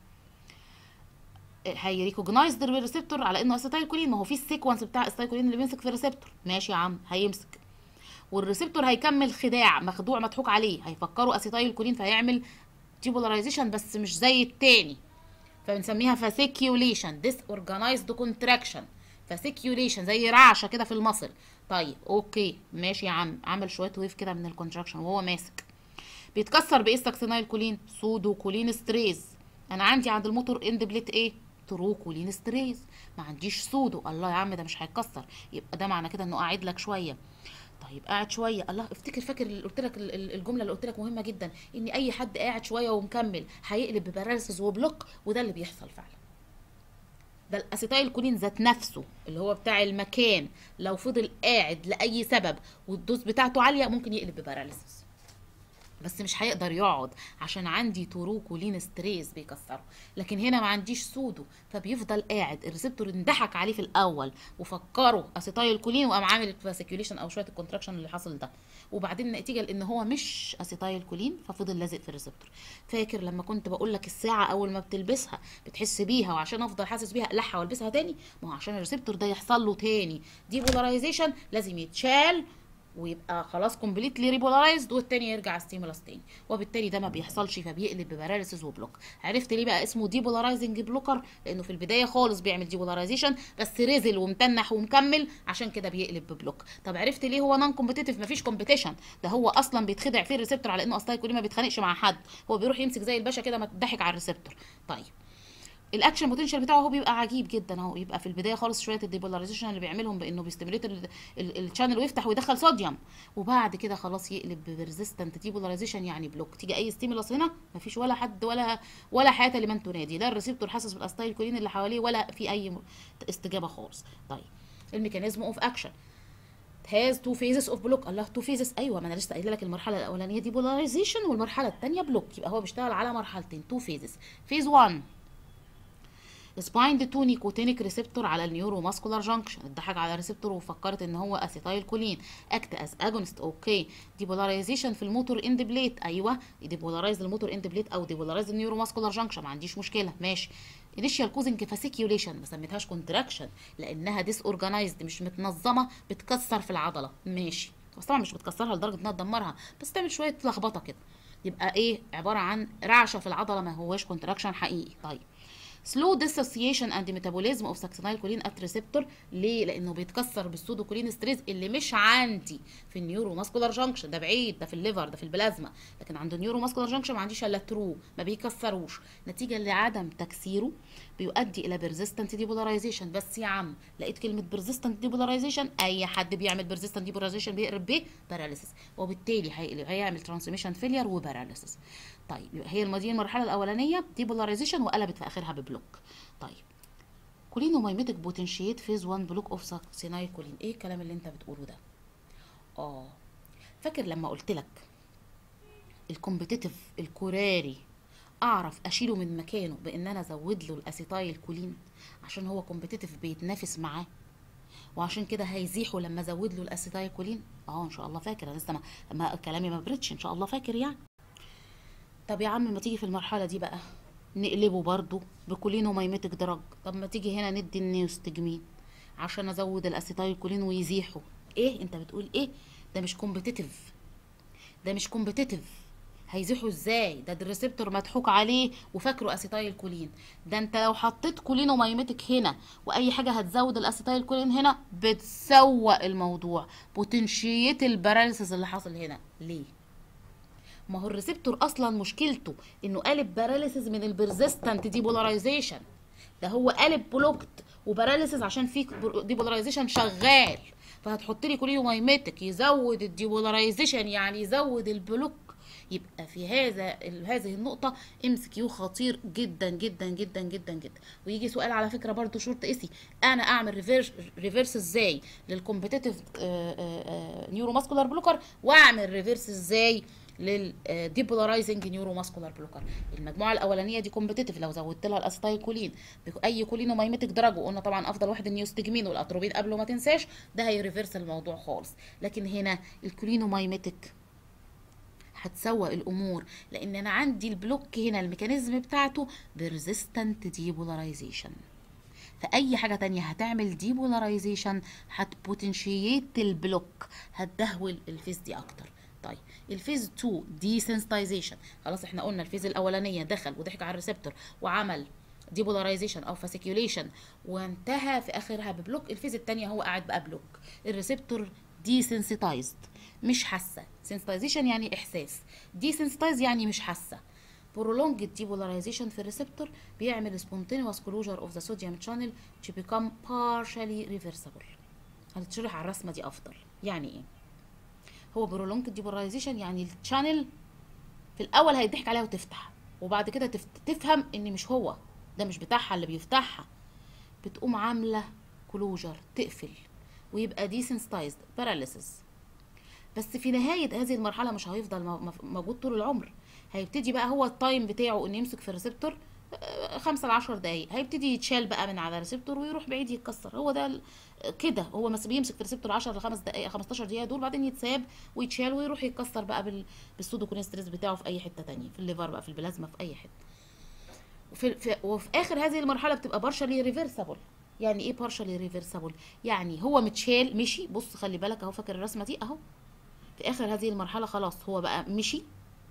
هيريكوجنايز الريسبتور على انه اسيتايل كولين ما هو في السيكونس بتاع الاسيتايل كولين اللي بيمسك في الريسبتور ماشي يا عم هيمسك والريسبتور هيكمل خداع مخدوع مضحوك عليه هيفكروا اسيتايل كولين فهيعمل ديبولاريزيشن بس مش زي التاني فبنسميها فاسيكيوليشن ديس اورجانيزد كونتراكشن فاسيكيوليشن زي رعشه كده في المصل طيب اوكي ماشي يا عم عمل شويه ويف كده من الكونتراكشن وهو ماسك بيتكسر بايه الساكسينايل كولين سودو كولين ستريز انا عندي عند الموتور اند بليت ايه ترو كولين ستريز ما عنديش سودو الله يا عم ده مش هيتكسر يبقى ده معنى كده انه قاعد لك شويه طيب قاعد شويه الله افتكر فاكر اللي قلت لك الجمله اللي قلت لك مهمه جدا ان اي حد قاعد شويه ومكمل هيقلب بباراليسيس وبلوك وده اللي بيحصل فعلا ده الاسيتايل كولين ذات نفسه اللي هو بتاع المكان لو فضل قاعد لاي سبب والدوز بتاعته عاليه ممكن يقلب بباراليسيس بس مش هيقدر يقعد عشان عندي تروكولين ستريس بيكسره لكن هنا ما عنديش سودو فبيفضل قاعد الريسبتور اندحك عليه في الاول وفكره اسيتايل كولين وقام عامل الفاسيكيوليشن او شويه الكونتراكشن اللي حصل ده وبعدين نتيجه لان هو مش اسيتايل كولين ففضل لازق في الريسبتور فاكر لما كنت بقول لك الساعه اول ما بتلبسها بتحس بيها وعشان افضل حاسس بيها اقلعها والبسها تاني ما هو عشان الريسبتور ده يحصل له تاني دي بولاريزيشن لازم يتشال ويبقى خلاص كومبليتلي ريبولارايزد والتاني يرجع ستيمولاس تاني وبالتالي ده ما بيحصلش فبيقلب بباراليسيس وبلوك عرفت ليه بقى اسمه ديبولارايزنج بلوكر لانه في البدايه خالص بيعمل ديبولارايزيشن بس رزل ومتنح ومكمل عشان كده بيقلب ببلوك طب عرفت ليه هو نون كومبيتيتيف مفيش كومبيتيشن ده هو اصلا بيتخدع فيه الريسبتور على انه اصلا يكون ما بيتخانقش مع حد هو بيروح يمسك زي الباشا كده ما تضحك على الريسبتور طيب الاكشن بوتنشال بتاعه هو بيبقى عجيب جدا اهو يبقى في البدايه خالص شويه الديبولاريزيشن اللي بيعملهم بانه بيستمريت الشانل ويفتح ويدخل صوديوم وبعد كده خلاص يقلب بريزيستنت ديبولاريزيشن يعني بلوك تيجي اي ستيمولس هنا مفيش ولا حد ولا ولا حياه لمن تنادي لا الريسبتور حاسس بالاستايل كولين اللي حواليه ولا في اي استجابه خالص طيب الميكانيزم اوف اكشن هاز تو فيزز اوف بلوك الله تو فيزز ايوه ما انا لسه قايله لك المرحله الاولانيه دي بولاريزيشن والمرحله الثانيه بلوك يبقى هو بيشتغل على مرحلتين تو فيزز فيز 1 سبايند تو نيكوتينيك ريسبتور على النيورو ماسكولار جانكشن اتضحك على ريسبتور وفكرت ان هو اسيتايل كولين اكت از اجونست اوكي ديبولاريزيشن في الموتور اند بليت ايوه ديبولارايز الموتور اند بليت او ديبولارايز النيورو ماسكولار جانكشن ما عنديش مشكله ماشي انيشال كوزنج فاسيكيوليشن ما سميتهاش كونتراكشن لانها ديس اورجانيزد مش متنظمه بتكسر في العضله ماشي بس طبعا مش بتكسرها لدرجه انها تدمرها بس تعمل شويه لخبطه كده يبقى ايه عباره عن رعشه في العضله ما هواش كونتراكشن حقيقي طيب سلو ديسوسيشن اند ميتابوليزم اوف ساكسينايل كولين ات ريسبتور ليه لانه بيتكسر بالسودوكولين ستريز اللي مش عندي في النيورو ماسكولار جانكشن ده بعيد ده في الليفر ده في البلازما لكن عند النيورو ماسكولار جانكشن ما عنديش الا ترو ما بيكسروش نتيجه لعدم تكسيره بيؤدي الى بيرزيستنت ديبولاريزيشن بس يا عم لقيت كلمه بيرزيستنت ديبولاريزيشن اي حد بيعمل بيرزيستنت ديبولاريزيشن بيقرب بيه باراليسيس وبالتالي هيعمل ترانسميشن فيلير وباراليسيس طيب يبقى هي دي المرحله الاولانيه ديبولاريزيشن وقلبت في اخرها ببلوك طيب كولينومايميتك بوتنشيت فيز 1 بلوك اوف ساكسينايل كولين ايه الكلام اللي انت بتقوله ده اه فاكر لما قلت لك الكومبيتيتيف الكوراري اعرف اشيله من مكانه بان انا ازود له الاسيتايل كولين عشان هو كومبيتيتيف بيتنافس معاه وعشان كده هيزيحه لما ازود له الاسيتايل كولين اه ان شاء الله فاكر انا لسه ما, ما كلامي ما بردش ان شاء الله فاكر يعني طب يا عم ما تيجي في المرحله دي بقى نقلبه برضو بكولينومايميتك دراج طب ما تيجي هنا ندي النيوستجمين عشان ازود الاسيتايل كولين ويزيحه ايه انت بتقول ايه ده مش كومبيتيتيف ده مش كومبيتيتيف هيزيحوا ازاي ده الريسبتور مضحوك عليه وفاكره اسيتايل كولين ده انت لو حطيت كولينومايميتك هنا واي حاجه هتزود الاسيتايل كولين هنا بتسوق الموضوع بوتنشيت الباراليسيس اللي حاصل هنا ليه ما هو الريسبتور اصلا مشكلته انه قالب باراليسيس من البرزيستنت ديبولاريزيشن ده هو قالب بلوكت وباراليسيس عشان في ديبولاريزيشن شغال فهتحط لي كوليومايميتك يزود الديبولاريزيشن يعني يزود البلوك يبقى في هذا هذه النقطة ام سي كيو خطير جدا جدا جدا جدا جدا ويجي سؤال على فكرة برضو شرط اسي انا اعمل ريفيرس ريفيرس ازاي للكومبيتيتيف نيورو ماسكولار بلوكر واعمل ريفيرس ازاي للديبولارايزنج نيورو ماسكولار بلوكر المجموعه الاولانيه دي كومبيتيتيف لو زودت لها الاسيتايل كولين باي كولينومايميتك دراج وقلنا طبعا افضل واحد النيوستجمين والاتروبين قبله ما تنساش ده هيريفيرس الموضوع خالص لكن هنا الكولينومايميتك هتسوق الامور لان انا عندي البلوك هنا الميكانيزم بتاعته بيرزيستنت ديبولاريزيشن فاي حاجه تانية هتعمل ديبولاريزيشن هتبوتنشيت البلوك هتدهول الفيز دي اكتر طيب الفيز 2 دي سنسيتايزيشن خلاص احنا قلنا الفيز الاولانيه دخل وضحك على الريسبتور وعمل ديبولاريزيشن او فاسيكيوليشن وانتهى في اخرها ببلوك الفيز الثانيه هو قاعد بقى بلوك الريسبتور دي سنسيتايزد مش حاسه سنسيتايزيشن يعني احساس دي سنسيتايز يعني مش حاسه prolonged depolarization في الريسبتور بيعمل spontaneous closure of the sodium channel to become partially reversible هتتشرح على الرسمه دي افضل يعني ايه هو prolonged depolarization يعني الشانل في الاول هيضحك عليها وتفتح وبعد كده تفهم ان مش هو ده مش بتاعها اللي بيفتحها بتقوم عامله كلوجر تقفل ويبقى دي sensitized paralysis بس في نهاية هذه المرحلة مش هيفضل موجود طول العمر هيبتدي بقى هو التايم بتاعه انه يمسك في الريسبتور خمسة لعشر دقايق هيبتدي يتشال بقى من على الريسبتور ويروح بعيد يتكسر هو ده كده هو بس بيمسك في الريسبتور 10 ل 5 دقائق 15 دقيقه دول بعدين يتساب ويتشال ويروح يتكسر بقى بال... بالسودوكونستريس بتاعه في اي حته تانية في الليفر بقى في البلازما في اي حته وفي, في... وفي اخر هذه المرحله بتبقى بارشالي ريفرسبل يعني ايه بارشالي ريفرسبل يعني هو متشال مشي بص خلي بالك اهو فاكر الرسمه دي اهو في اخر هذه المرحله خلاص هو بقى مشي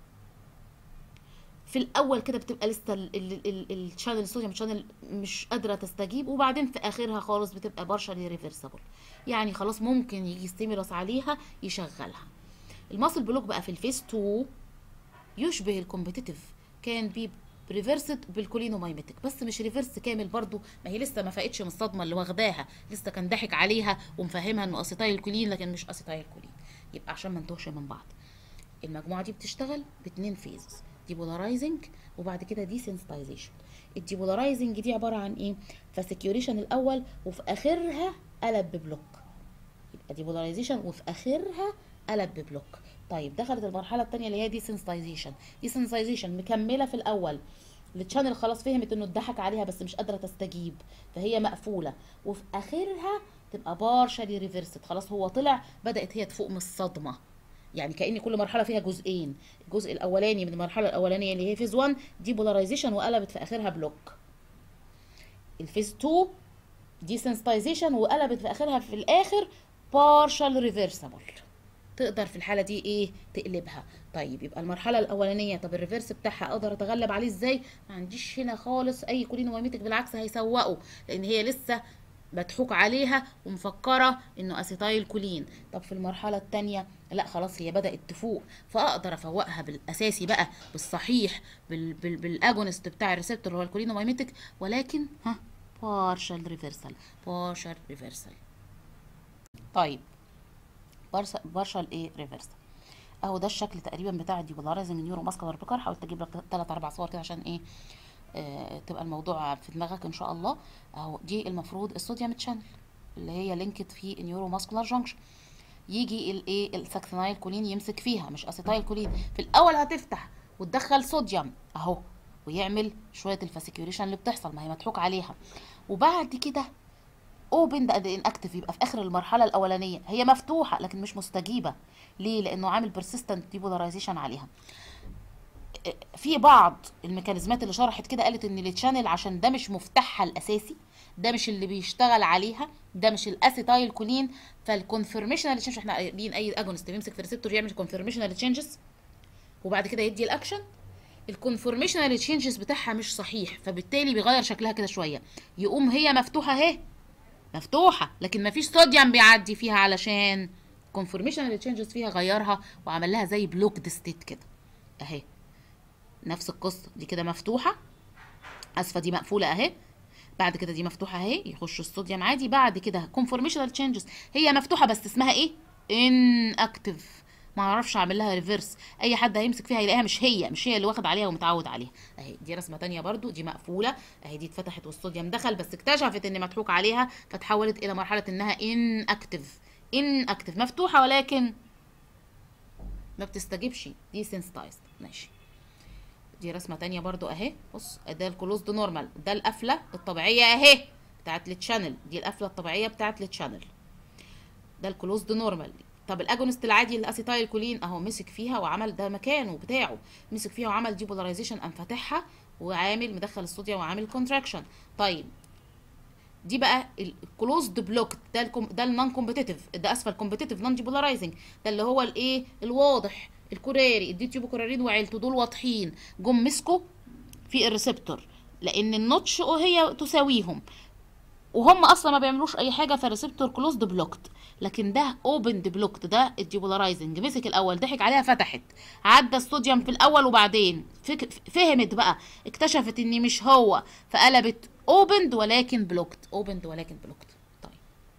في الاول كده بتبقى لسه الشانل الصوديوم شانل مش قادره تستجيب وبعدين في اخرها خالص بتبقى بارشالي ريفرسبل يعني خلاص ممكن يجي ستيمولس عليها يشغلها الماسل بلوك بقى في الفيس 2 يشبه الكومبيتيتيف كان بي ريفرست بالكولينومايمتك بس مش ريفرس كامل برضو ما هي لسه ما فاقتش من الصدمه اللي واخداها لسه كان ضاحك عليها ومفهمها انه اسيتايل كولين لكن مش اسيتايل كولين يبقى عشان ما نتوهش من بعض المجموعه دي بتشتغل باتنين فيزز ديبولارايزنج وبعد كده ديسنسيتايزيشن الديبولارايزنج دي عباره عن ايه فسكيوريشن الاول وفي اخرها قلب ببلوك يبقى ديبولارايزيشن وفي اخرها قلب ببلوك طيب دخلت المرحله الثانيه اللي هي ديسنسيتايزيشن ديسنسيتايزيشن مكمله في الاول التشانل خلاص فهمت انه اتضحك عليها بس مش قادره تستجيب فهي مقفوله وفي اخرها تبقى بارشالي ريفرست خلاص هو طلع بدات هي تفوق من الصدمه يعني كان كل مرحله فيها جزئين الجزء الاولاني من المرحله الاولانيه اللي هي فيز 1 دي بولاريزيشن وقلبت في اخرها بلوك الفيز 2 ديسنسيتايزيشن وقلبت في اخرها في الاخر بارشال ريفرسبل تقدر في الحاله دي ايه تقلبها طيب يبقى المرحله الاولانيه طب الريفرس بتاعها اقدر اتغلب عليه ازاي ما عنديش هنا خالص اي كولينوميمتك بالعكس هيسوقوا لان هي لسه مضحوك عليها ومفكره انه اسيتايل كولين طب في المرحله الثانيه لا خلاص هي بدات تفوق فاقدر افوقها بالاساسي بقى بالصحيح بال بال بالاجونست بتاع الريسبتور اللي هو الكولينوميمتك ولكن ها بارشال ريفرسال بارشال ريفرسال طيب بارشال ايه ريفرسال اهو ده الشكل تقريبا بتاع الديبولارايزنج نيورو ماسكولار بلوكر حاولت اجيب لك ثلاث اربع صور كده عشان ايه آه تبقى الموضوع في دماغك ان شاء الله اهو دي المفروض الصوديوم تشانل اللي هي لينكد في نيورو ماسكولار جانكشن يجي الايه الساكسينايل كولين يمسك فيها مش اسيتايل كولين في الاول هتفتح وتدخل صوديوم اهو ويعمل شويه الفاسيكيوريشن اللي بتحصل ما هي مضحوك عليها وبعد كده اوبن ده ان اكتف يبقى في اخر المرحله الاولانيه هي مفتوحه لكن مش مستجيبه ليه لانه عامل بيرسيستنت ديبولاريزيشن عليها في بعض الميكانيزمات اللي شرحت كده قالت ان التشانل عشان ده مش مفتاحها الاساسي ده مش اللي بيشتغل عليها ده مش الاسيتايل كولين فالكونفرميشنال تشينج احنا قايلين اي اجونست بيمسك في ريسبتور يعمل كونفرميشنال تشينجز وبعد كده يدي الاكشن الكونفرميشنال تشينجز بتاعها مش صحيح فبالتالي بيغير شكلها كده شويه يقوم هي مفتوحه اهي مفتوحه لكن مفيش صوديوم بيعدي فيها علشان كونفورميشن تشينجز فيها غيرها وعمل لها زي بلوكد ستيت كده اهي نفس القصه دي كده مفتوحه اسفه دي مقفوله اهي بعد كده دي مفتوحه اهي يخش الصوديوم عادي بعد كده كونفورميشنال تشينجز هي مفتوحه بس اسمها ايه ان اكتف ما اعرفش اعمل لها ريفرس اي حد هيمسك فيها يلاقيها مش هي مش هي اللي واخد عليها ومتعود عليها اهي دي رسمه تانية برضو دي مقفوله اهي دي اتفتحت والصوديوم دخل بس اكتشفت ان مضحوك عليها فتحولت الى مرحله انها ان اكتف ان اكتف مفتوحه ولكن ما بتستجيبش دي سنسيتايزد ماشي دي رسمه تانية برضو اهي بص ده الكلوزد نورمال ده القفله الطبيعيه اهي بتاعت التشانل دي القفله الطبيعيه بتاعت التشانل ده الكلوزد نورمال طب الاجونست العادي الاسيتايل كولين اهو مسك فيها وعمل ده مكانه بتاعه مسك فيها وعمل ديبولاريزيشن قام فاتحها وعامل مدخل الصوديوم وعامل كونتراكشن طيب دي بقى الكلوزد بلوك ده الكم ده النون كومبيتيتيف ده اسفل كومبيتيتيف نون ديبولارايزنج ده اللي هو الايه الواضح الكوراري الديتيوبو كورارين وعيلته دول واضحين جم مسكوا في الريسبتور لان النوتش هي تساويهم وهم اصلا ما بيعملوش اي حاجه فالريسبتور كلوزد بلوكد لكن ده اوبند بلوكد ده الديبولارايزنج مسك الاول ضحك عليها فتحت عدى الصوديوم في الاول وبعدين فهمت بقى اكتشفت ان مش هو فقلبت اوبند ولكن بلوكد اوبند ولكن بلوكد طيب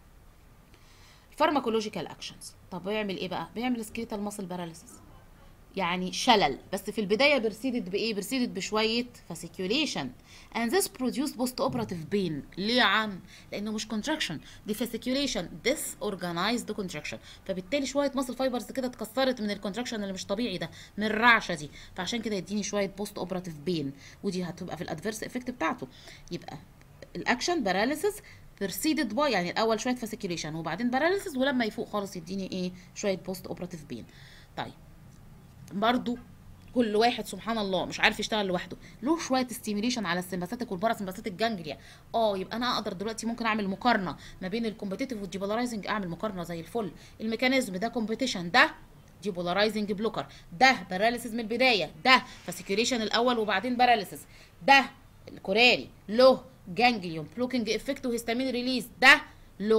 فارماكولوجيكال اكشنز طب بيعمل ايه بقى بيعمل سكيتال ماسل باراليسيس يعني شلل بس في البدايه برسيدت بايه برسيدت بشويه فاسيكيوليشن and this produced post operative pain ليه يا عم لانه مش contraction دي fasciculation disorganized contraction فبالتالي شويه ماسل فايبرز كده اتكسرت من الكونتراكشن اللي مش طبيعي ده من الرعشه دي فعشان كده يديني شويه بوست اوبراتيف بين ودي هتبقى في الادفيرس افكت بتاعته يبقى الاكشن باراليسيس preceded by يعني الاول شويه فاسيكيوليشن وبعدين باراليسيس ولما يفوق خالص يديني ايه شويه بوست اوبراتيف بين طيب برضو كل واحد سبحان الله مش عارف يشتغل لوحده له شويه ستيميليشن على السمباثيك والباراسمباثيك جانجليا اه يبقى انا اقدر دلوقتي ممكن اعمل مقارنه ما بين الكومبيتيتيف والديبولارايزنج اعمل مقارنه زي الفل الميكانيزم ده كومبيتيشن ده ديبولارايزنج بلوكر ده باراليسيس من البدايه ده فاسيكيوليشن الاول وبعدين باراليسيس ده الكوراري له جانجليون بلوكينج افكت وهيستامين ريليز ده له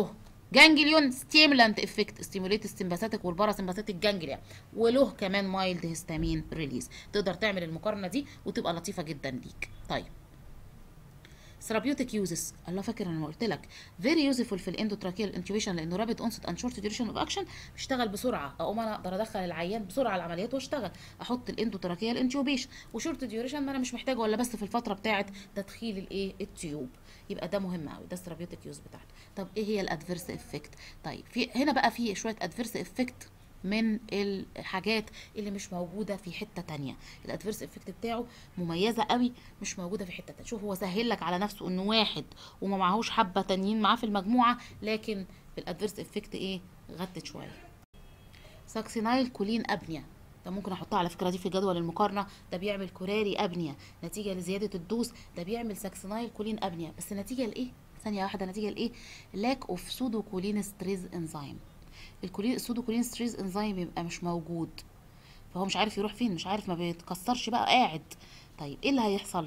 جانجليون ستيمولانت افكت ستيموليت السمباثيك والباراسمباثيك جانجليا وله كمان مايلد هيستامين ريليز تقدر تعمل المقارنه دي وتبقى لطيفه جدا ليك طيب ثيرابيوتيك يوزز الله فاكر انا ما قلت لك فيري يوزفول في الاندوتراكيال انتوبيشن لانه رابيد اونست اند شورت ديوريشن اوف اكشن بيشتغل بسرعه اقوم انا اقدر ادخل العيان بسرعه العمليات واشتغل احط الاندوتراكيال انتوبيشن وشورت ديوريشن ما انا مش محتاجه ولا بس في الفتره بتاعه تدخيل الايه التيوب يبقى ده مهم قوي ده الثيرابيوتيك يوز بتاعته طب ايه هي الادفيرس افكت طيب في هنا بقى في شويه ادفيرس افكت من الحاجات اللي مش موجوده في حته تانية الادفيرس افكت بتاعه مميزه قوي مش موجوده في حته تانية شوف هو سهل لك على نفسه انه واحد وما معهوش حبه تانيين معاه في المجموعه لكن في الادفيرس افكت ايه غتت شويه ساكسينايل كولين ابنيا ده ممكن احطها على فكره دي في جدول المقارنه ده بيعمل كوراري ابنيا نتيجه لزياده الدوز ده بيعمل ساكسينايل كولين ابنيا بس نتيجه لايه ثانيه واحده نتيجه لايه لاك اوف سودو كولين ستريز انزيم الكولين السودوكولين ستريز انزيم بيبقى مش موجود فهو مش عارف يروح فين مش عارف ما بيتكسرش بقى قاعد طيب ايه اللي هيحصل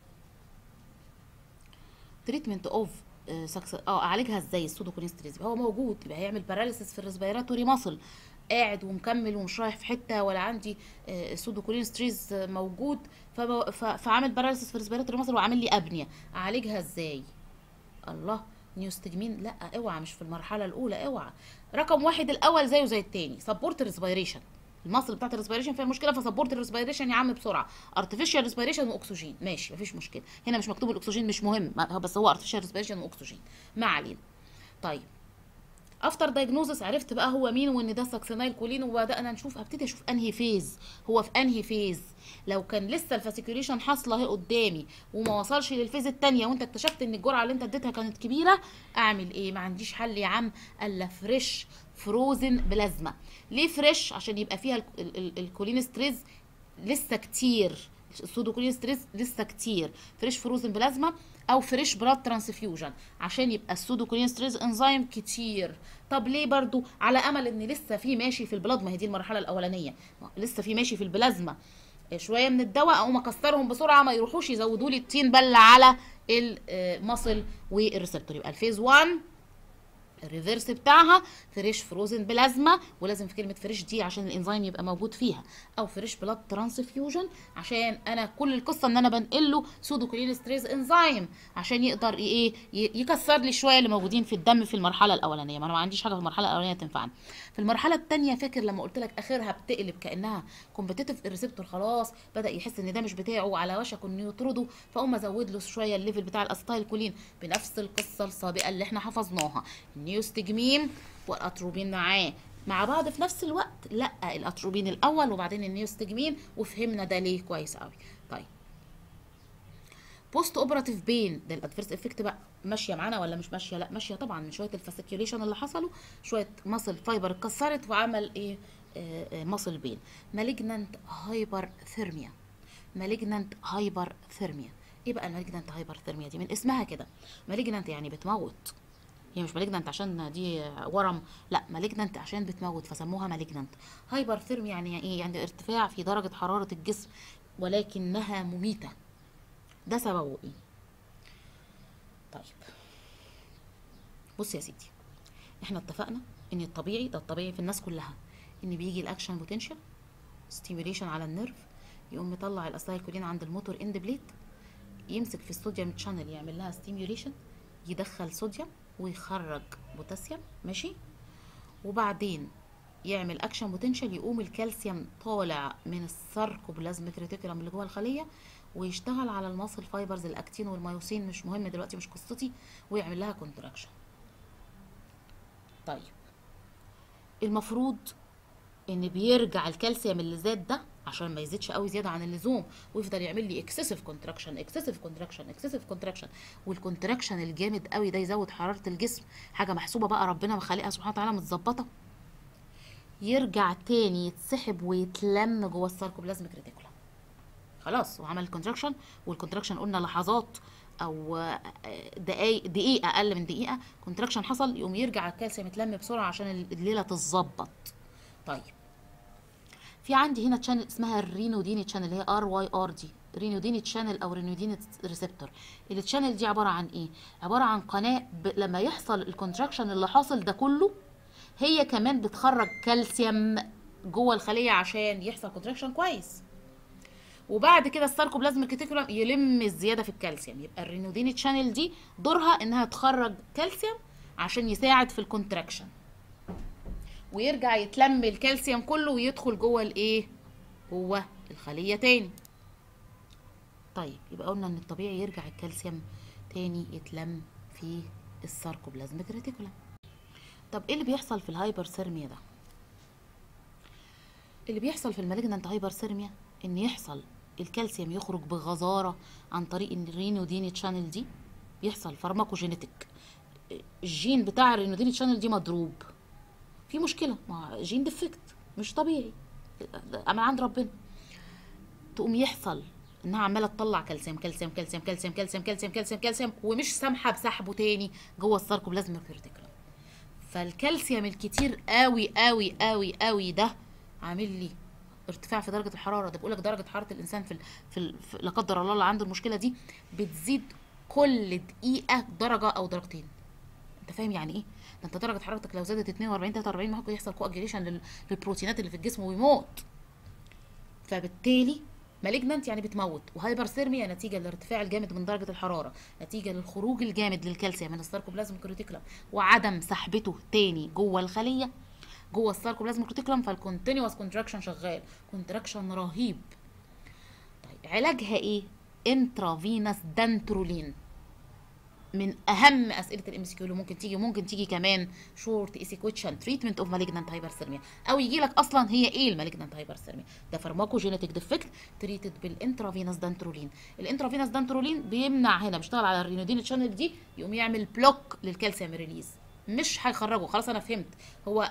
تريتمنت اوف اه اعالجها ازاي السودوكولين ستريز هو موجود يبقى هيعمل باراليسيس في الريسبيراتوري ماسل قاعد ومكمل ومش رايح في حته ولا عندي سودوكولين ستريز موجود فعامل باراليسيس في الريسبيراتوري ماسل وعامل لي ابنيه اعالجها ازاي الله نيوستجمين لا اوعى مش في المرحله الاولى اوعى رقم واحد الاول زيه زي التاني سبورت الريسبيريشن المصل بتاعت الريسبيريشن فيها مشكله فسبورت الريسبيريشن يا عم بسرعه ارتفيشال ريسبيريشن واكسجين ماشي مفيش مشكله هنا مش مكتوب الاكسجين مش مهم بس هو ارتفيشال ريسبيريشن واكسجين ما علينا طيب افتر دايجنوزس عرفت بقى هو مين وان ده ساكسينايل كولين وبدانا نشوف ابتدي اشوف انهي فيز هو في انهي فيز لو كان لسه الفاسيكوليشن حاصله اهي قدامي وما وصلش للفيز الثانيه وانت اكتشفت ان الجرعه اللي انت اديتها كانت كبيره اعمل ايه ما عنديش حل يا عم الا فريش فروزن بلازما ليه فريش عشان يبقى فيها الكولين ستريز لسه كتير السودوكولين ستريس لسه كتير فريش فروزن بلازما او فريش براد ترانسفيوجن عشان يبقى السودوكولين ستريس انزيم كتير طب ليه برضو على امل ان لسه في ماشي في البلاد ما هي دي المرحله الاولانيه لسه في ماشي في البلازما شويه من الدواء اقوم اكسرهم بسرعه ما يروحوش يزودوا لي التين بله على المصل والريسبتور يبقى الفيز 1 الريفرس بتاعها فريش فروزن بلازما ولازم في كلمه فريش دي عشان الانزيم يبقى موجود فيها او فريش بلاد ترانسفيوجن عشان انا كل القصه ان انا بنقل له سودوكولين ستريز انزيم عشان يقدر ايه يكسر لي شويه اللي موجودين في الدم في المرحله الاولانيه ما انا ما عنديش حاجه في المرحله الاولانيه تنفعني في المرحله الثانيه فاكر لما قلت لك اخرها بتقلب كانها كومبتيتيف الريسبتور خلاص بدا يحس ان ده مش بتاعه وعلى وشك انه يطرده فاقوم ازود له شويه الليفل بتاع الاستايل كولين بنفس القصه السابقه اللي احنا حفظناها النيوستجمين والاتروبين معاه مع بعض في نفس الوقت لا الاتروبين الاول وبعدين النيوستجمين وفهمنا ده ليه كويس قوي طيب بوست اوبراتيف بين ده الادفيرس افكت بقى ماشيه معانا ولا مش ماشيه لا ماشيه طبعا من شويه الفاسيكيوليشن اللي حصلوا شويه ماسل فايبر اتكسرت وعمل ايه ماسل بين مالجنانت هايبر ثيرميا مالجنانت هايبر ثيرميا ايه بقى المالجنانت هايبر ثيرميا دي من اسمها كده مالجنانت يعني بتموت هي مش مالجنانت عشان دي ورم لا مالجنانت عشان بتموت فسموها مالجنانت هايبر ثيرميا يعني ايه يعني ارتفاع في درجه حراره الجسم ولكنها مميته ده سببه ايه طيب بص يا سيدي احنا اتفقنا ان الطبيعي ده الطبيعي في الناس كلها ان بيجي الاكشن بوتنشال ستيميوليشن على النيرف يقوم مطلع الاسايل كولين عند الموتور اند بليت يمسك في الصوديوم تشانل يعمل لها ستيميوليشن يدخل صوديوم ويخرج بوتاسيوم ماشي وبعدين يعمل اكشن بوتنشال يقوم الكالسيوم طالع من الساركوبلازميك ريتيكولم اللي جوه الخليه ويشتغل على الماسل فايبرز الاكتين والمايوسين مش مهم دلوقتي مش قصتي ويعمل لها كونتراكشن طيب المفروض ان بيرجع الكالسيوم اللي زاد ده عشان ما يزيدش قوي زياده عن اللزوم ويفضل يعمل لي اكسسيف كونتراكشن اكسسيف كونتراكشن اكسسيف كونتراكشن والكونتراكشن الجامد قوي ده يزود حراره الجسم حاجه محسوبه بقى ربنا مخلقها سبحانه وتعالى متظبطه يرجع تاني يتسحب ويتلم جوه الساركوبلازميك ريتيكولم خلاص وعمل الكونتراكشن والكونتراكشن قلنا لحظات او دقايق دقيقه اقل من دقيقه كونتراكشن حصل يقوم يرجع الكالسيوم يتلم بسرعه عشان الليله تتظبط طيب في عندي هنا تشانل اسمها الرينودين تشانل اللي هي ار واي ار دي رينودين تشانل او رينودين ريسبتور التشانل دي عباره عن ايه عباره عن قناه ب... لما يحصل الكونتراكشن اللي حاصل ده كله هي كمان بتخرج كالسيوم جوه الخليه عشان يحصل كونتراكشن كويس وبعد كده الساركوبلازميك ريتيكولم يلم الزياده في الكالسيوم يبقى الرينودين تشانل دي دورها انها تخرج كالسيوم عشان يساعد في الكونتراكشن ويرجع يتلم الكالسيوم كله ويدخل جوه الايه جوه الخليه تاني طيب يبقى قلنا ان الطبيعي يرجع الكالسيوم تاني يتلم في الساركوبلازميك ريتيكولم طب ايه اللي بيحصل في الهايبرثيرميا ده اللي بيحصل في المالجنانت هايبرثيرميا ان يحصل الكالسيوم يخرج بغزاره عن طريق الرينودين تشانل دي بيحصل فارماكوجينيتك الجين بتاع الرينودين تشانل دي مضروب في مشكله مع جين ديفكت مش طبيعي من عند ربنا تقوم يحصل انها عماله تطلع كالسيوم كالسيوم كالسيوم كالسيوم كالسيوم كالسيوم كالسيوم كالسيوم ومش سامحه بسحبه تاني جوه الساركوبلازميك ريتيكولم فالكالسيوم الكتير قوي قوي قوي قوي ده عامل لي ارتفاع في درجه الحراره ده بيقول لك درجه حراره الانسان في, ال... في, ال... في لا قدر الله اللي عنده المشكله دي بتزيد كل دقيقه درجه او درجتين انت فاهم يعني ايه ده انت درجه حرارتك لو زادت 42 43 ممكن يحصل كواجيليشن لل... للبروتينات اللي في الجسم ويموت فبالتالي مالجنانت يعني بتموت وهايبرثيرميا نتيجه للارتفاع الجامد من درجه الحراره نتيجه للخروج الجامد للكالسيوم من الساركوبلازميك ريتيكولم وعدم سحبته تاني جوه الخليه جوه الساركوبلازميك ريتيكولم فالكونتينوس كونتراكشن شغال كونتراكشن رهيب طيب علاجها ايه انترافينس دانترولين من اهم اسئله الام سي كيو اللي ممكن تيجي ممكن تيجي كمان شورت ايسيكويشن تريتمنت اوف مالجنانت هايبرثيرميا او يجي لك اصلا هي ايه المالجنانت هايبرثيرميا ده فارماكوجينيتك ديفكت تريتد بالانترافينس دانترولين الانترافينس دانترولين بيمنع هنا بيشتغل على الرينودين تشانل دي يقوم يعمل بلوك للكالسيوم ريليز مش هيخرجه خلاص انا فهمت هو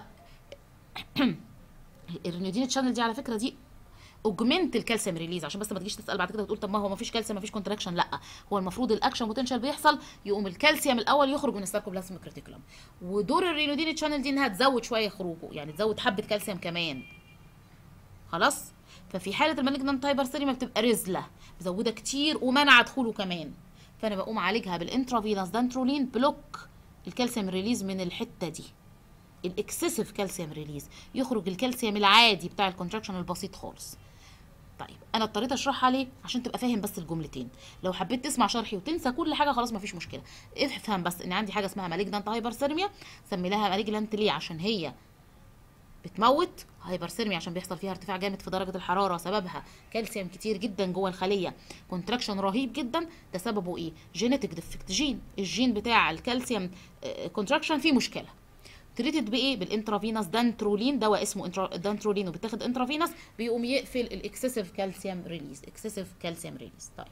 الرينودين تشانل دي على فكره دي اوجمنت الكالسيوم ريليز عشان بس ما تجيش تسال بعد كده وتقول طب ما هو ما فيش كالسيوم ما فيش كونتراكشن لا هو المفروض الاكشن بوتنشال بيحصل يقوم الكالسيوم الاول يخرج من الساركوبلازميك ريتيكولم ودور الرينودين تشانل دي انها تزود شويه خروجه يعني تزود حبه كالسيوم كمان خلاص ففي حاله المالجنانت هايبرثيرميا بتبقى رزله مزوده كتير ومنع دخوله كمان فانا بقوم اعالجها بالانترافينوس دانترولين بلوك الكالسيوم ريليز من الحته دي الاكسسيف كالسيوم ريليز يخرج الكالسيوم العادي بتاع الكونتراكشن البسيط خالص طيب انا اضطريت اشرحها ليه عشان تبقى فاهم بس الجملتين لو حبيت تسمع شرحي وتنسى كل حاجه خلاص مفيش مشكله افهم بس ان عندي حاجه اسمها مالجنانت هايبرثيرميا سمي لها مالجنانت ليه عشان هي بتموت هايبرثيرميا عشان بيحصل فيها ارتفاع جامد في درجه الحراره سببها كالسيوم كتير جدا جوه الخليه كونتراكشن رهيب جدا ده سببه ايه جينيتك ديفكت جين الجين بتاع الكالسيوم كونتراكشن فيه مشكله تريتد بايه بالانترافينوس دانترولين دواء اسمه انترا دانترولين وبتاخد انترافينوس بيقوم يقفل الاكسسيف كالسيوم ريليز اكسسيف كالسيوم ريليز طيب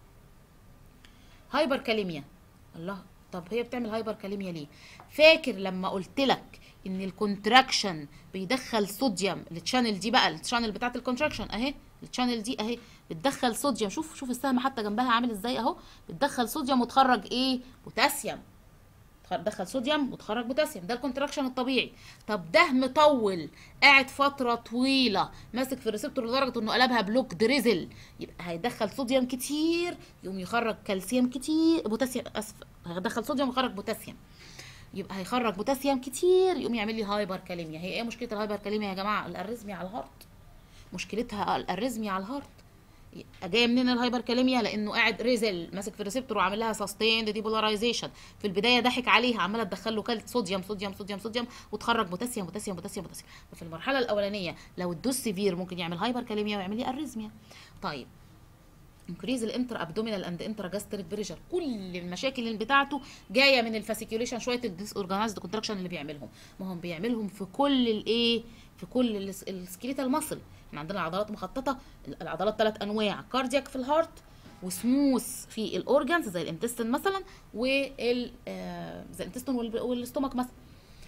هايبر كاليميا الله طب هي بتعمل هايبر كاليميا ليه فاكر لما قلت لك ان الكونتراكشن بيدخل صوديوم التشانل دي بقى التشانل بتاعت الكونتراكشن اهي التشانل دي اهي بتدخل صوديوم شوف شوف السهم حتى جنبها عامل ازاي اهو بتدخل صوديوم وتخرج ايه بوتاسيوم تدخل صوديوم وتخرج بوتاسيوم ده الكونتراكشن الطبيعي طب ده مطول قاعد فتره طويله ماسك في الريسبتور لدرجه انه قلبها بلوك دريزل يبقى هيدخل صوديوم كتير يقوم يخرج كالسيوم كتير بوتاسيوم اسف هيدخل صوديوم ويخرج بوتاسيوم يبقى هيخرج بوتاسيوم كتير يقوم يعمل لي هايبر كاليميا هي ايه مشكله الهايبر كاليميا يا جماعه الاريزميا على الهارت مشكلتها الاريزميا على الهارت جايه منين الهايبر كاليميا لانه قاعد ريزل ماسك في الريسبتور وعامل لها سستيند ديبولاريزيشن في البدايه ضحك عليها عماله تدخل له صوديوم صوديوم صوديوم صوديوم وتخرج بوتاسيوم بوتاسيوم بوتاسيوم بوتاسيوم ففي المرحله الاولانيه لو الدوز سيفير ممكن يعمل هايبر كاليميا ويعمل لي اريزميا طيب انكريز الانتر ابدومينال اند انترا جاستريك بريشر كل المشاكل اللي بتاعته جايه من الفاسيكيوليشن شويه الديس اورجانيزد كونتراكشن اللي بيعملهم ما هم بيعملهم في كل الايه في كل السكيليتال ماسل احنا عندنا عضلات مخططه العضلات ثلاث انواع كاردياك في الهارت وسموث في الاورجانز زي الانتستين مثلا وال زي الانتستين والاستومك مثلا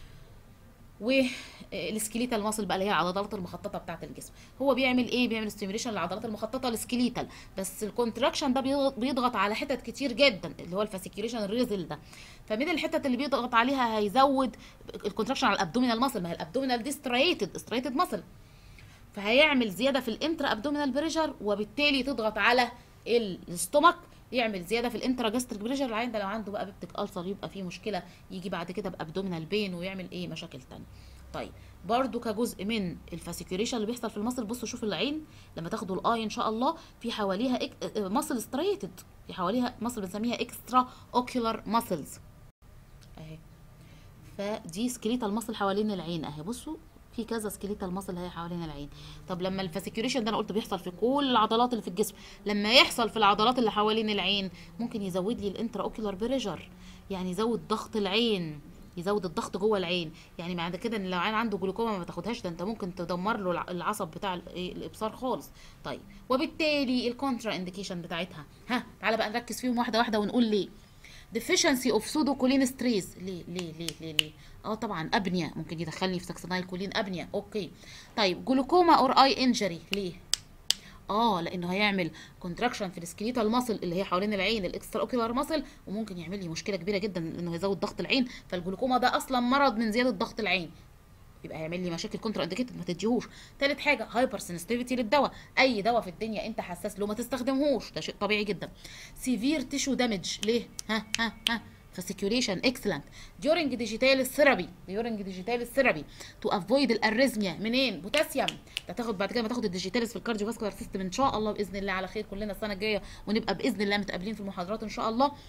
والسكيليتال ماسل بقى اللي هي العضلات المخططه بتاعه الجسم هو بيعمل ايه بيعمل ستيميوليشن للعضلات المخططه السكيليتال بس الكونتراكشن ده بيضغط على حتت كتير جدا اللي هو الفاسيكيوليشن الريزل ده فمن الحتت اللي بيضغط عليها هيزود الكونتراكشن على الابدومينال ماسل ما هي الابدومينال دي ستريتد ستريتد ماسل فهيعمل زياده في الانترا ابدومينال بريشر وبالتالي تضغط على الاستومك يعمل زياده في الانتراجاستريك بريشر العين ده لو عنده بقى بيبتك ألسر يبقى فيه مشكله يجي بعد كده بابدومينال بين ويعمل ايه مشاكل تانية طيب برضو كجزء من الفاسيكيوليشن اللي بيحصل في المصل بصوا شوفوا العين لما تاخدوا الاي ان شاء الله في حواليها إك... مصل ستريتد في حواليها مصل بنسميها اكسترا اوكيولار ماسلز اهي فدي سكليتال مصل حوالين العين اهي بصوا في كذا سكليتال مصل هي حوالين العين طب لما الفاسيكيوليشن ده انا قلت بيحصل في كل العضلات اللي في الجسم لما يحصل في العضلات اللي حوالين العين ممكن يزود لي الانترا اوكيولار بريشر يعني يزود ضغط العين يزود الضغط جوه العين يعني بعد كده ان لو عين عنده جلوكوما ما تاخدهاش ده انت ممكن تدمر له الع- العصب بتاع ال- إيه الابصار خالص طيب وبالتالي الكونترا انديكيشن بتاعتها ها تعالى بقى نركز فيهم واحده واحده ونقول ليه deficiency of pseudocholinesterase ليه ليه ليه ليه ليه اه طبعا ابنيا ممكن يدخلني في ساكسينايل كولين ابنيا اوكي طيب جلوكوما اور اي انجري ليه اه لانه هيعمل كونتراكشن في السكليتال ماسل اللي هي حوالين العين الاكسترا اوكيولار ماسل وممكن يعمل لي مشكله كبيره جدا انه يزود ضغط العين فالجلوكوما ده اصلا مرض من زياده ضغط العين يبقى هيعمل لي مشاكل كونترا انديكيتد ما تديهوش تالت حاجه هايبر سنسيتيفيتي للدواء اي دواء في الدنيا انت حساس له ما تستخدمهوش ده شيء طبيعي جدا سيفير تيشو دامج ليه ها ها ها فاسيكيوليشن اكسلنت during digital therapy during digital therapy to avoid الاريزميا منين بوتاسيوم ده تاخد بعد كده ما تاخد الديجيتالس في الكارديو فاسكولار سيستم ان شاء الله باذن الله على خير كلنا السنه الجايه ونبقى باذن الله متقابلين في المحاضرات ان شاء الله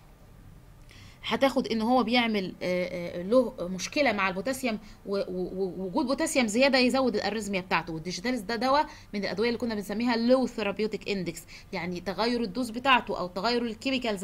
هتاخد ان هو بيعمل آه، آه، له مشكله مع البوتاسيوم و- و- ووجود بوتاسيوم زياده يزود الاريزميا بتاعته والديجيتاليس ده دواء من الادويه اللي كنا بنسميها لو ثيرابيوتيك اندكس يعني تغير الدوز بتاعته او تغير الكيميكالز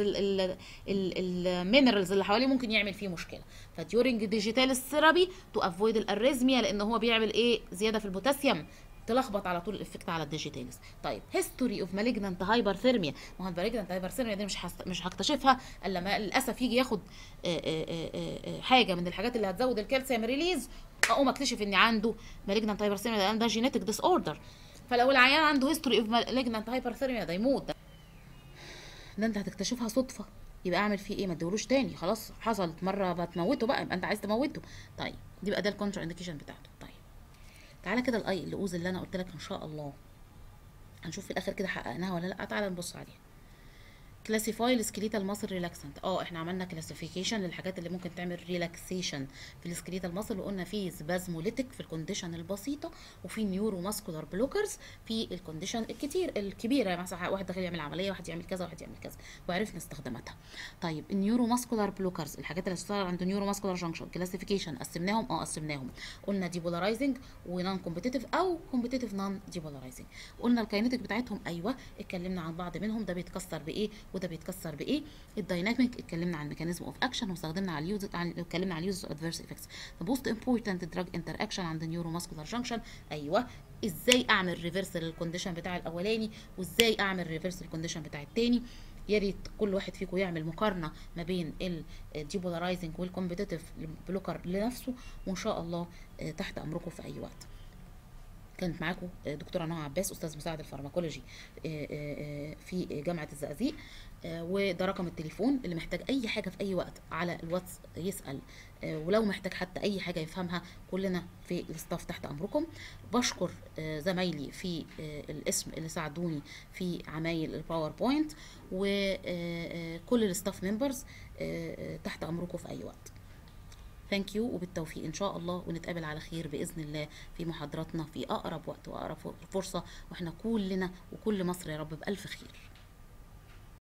المينرالز اللي حواليه ممكن يعمل فيه مشكله فديورنج ديجيتاليس ثيرابي تو افويد الاريزميا لان هو بيعمل ايه زياده في البوتاسيوم تلخبط على طول الافكت على الديجيتاليز طيب هيستوري اوف مالجنانت هايبرثيرميا ما هو المالجنانت هايبرثيرميا دي مش هست... مش هكتشفها الا لما للاسف يجي ياخد آه، آه، آه، آه، حاجه من الحاجات اللي هتزود الكالسيوم ريليز اقوم اكتشف ان عنده مالجنانت هايبرثيرميا ده ده جينيتك ديس اوردر فلو العيان عنده هيستوري اوف مالجنانت هايبرثيرميا ده يموت ده ده انت هتكتشفها صدفه يبقى اعمل فيه ايه ما تديهولوش تاني خلاص حصلت مره بتموته بقى يبقى انت عايز تموته طيب دي بقى ده الكونترا انديكيشن بتاعته طيب تعالى كده الاي اللؤوز اللي انا قلت لك ان شاء الله هنشوف في الاخر كده حققناها ولا لا تعالى نبص عليها كلاسيفاي السكليتال ماسل ريلاكسنت اه احنا عملنا كلاسيفيكيشن للحاجات اللي ممكن تعمل ريلاكسيشن في السكليتال ماسل وقلنا في سبازموليتك في الكونديشن البسيطه وفي نيورو ماسكولار بلوكرز في الكونديشن الكتير الكبيره مثلا واحد داخل يعمل عمليه واحد يعمل كذا واحد يعمل كذا وعرفنا استخداماتها طيب النيورو ماسكولار بلوكرز الحاجات اللي بتشتغل عند نيورو ماسكولار جانكشن كلاسيفيكيشن قسمناهم اه قسمناهم قلنا ديبولارايزنج ونون كومبيتيتيف او كومبيتيتيف نون ديبولارايزنج قلنا الكاينتيك بتاعتهم ايوه اتكلمنا عن بعض منهم ده بيتكسر بايه وده بيتكسر بايه الدايناميك اتكلمنا عن ميكانيزم اوف اكشن واستخدمنا على اليوز عن اتكلمنا عن اليوز ادفيرس افكتس ذا موست امبورتنت دراج انتر اكشن عند النيورو ماسكولار جانكشن ايوه ازاي اعمل ريفرس للكونديشن بتاع الاولاني وازاي اعمل ريفرس للكونديشن بتاع التاني يا ريت كل واحد فيكم يعمل مقارنه ما بين الديبولارايزنج والكومبيتيتيف بلوكر لنفسه وان شاء الله آه، تحت امركم في اي وقت كانت معاكم دكتوره نوع عباس استاذ مساعد الفارماكولوجي آه، آه، آه، في جامعه الزقازيق آه، وده رقم التليفون اللي محتاج اي حاجه في اي وقت على الواتس يسال آه، ولو محتاج حتى اي حاجه يفهمها كلنا في الستاف تحت امركم بشكر آه، زمايلي في آه، الاسم اللي ساعدوني في عمايل الباوربوينت وكل الستاف ممبرز تحت امركم في اي وقت ثانك يو وبالتوفيق ان شاء الله ونتقابل على خير باذن الله في محاضراتنا في اقرب وقت واقرب فرصه واحنا كلنا وكل مصر يا رب بالف خير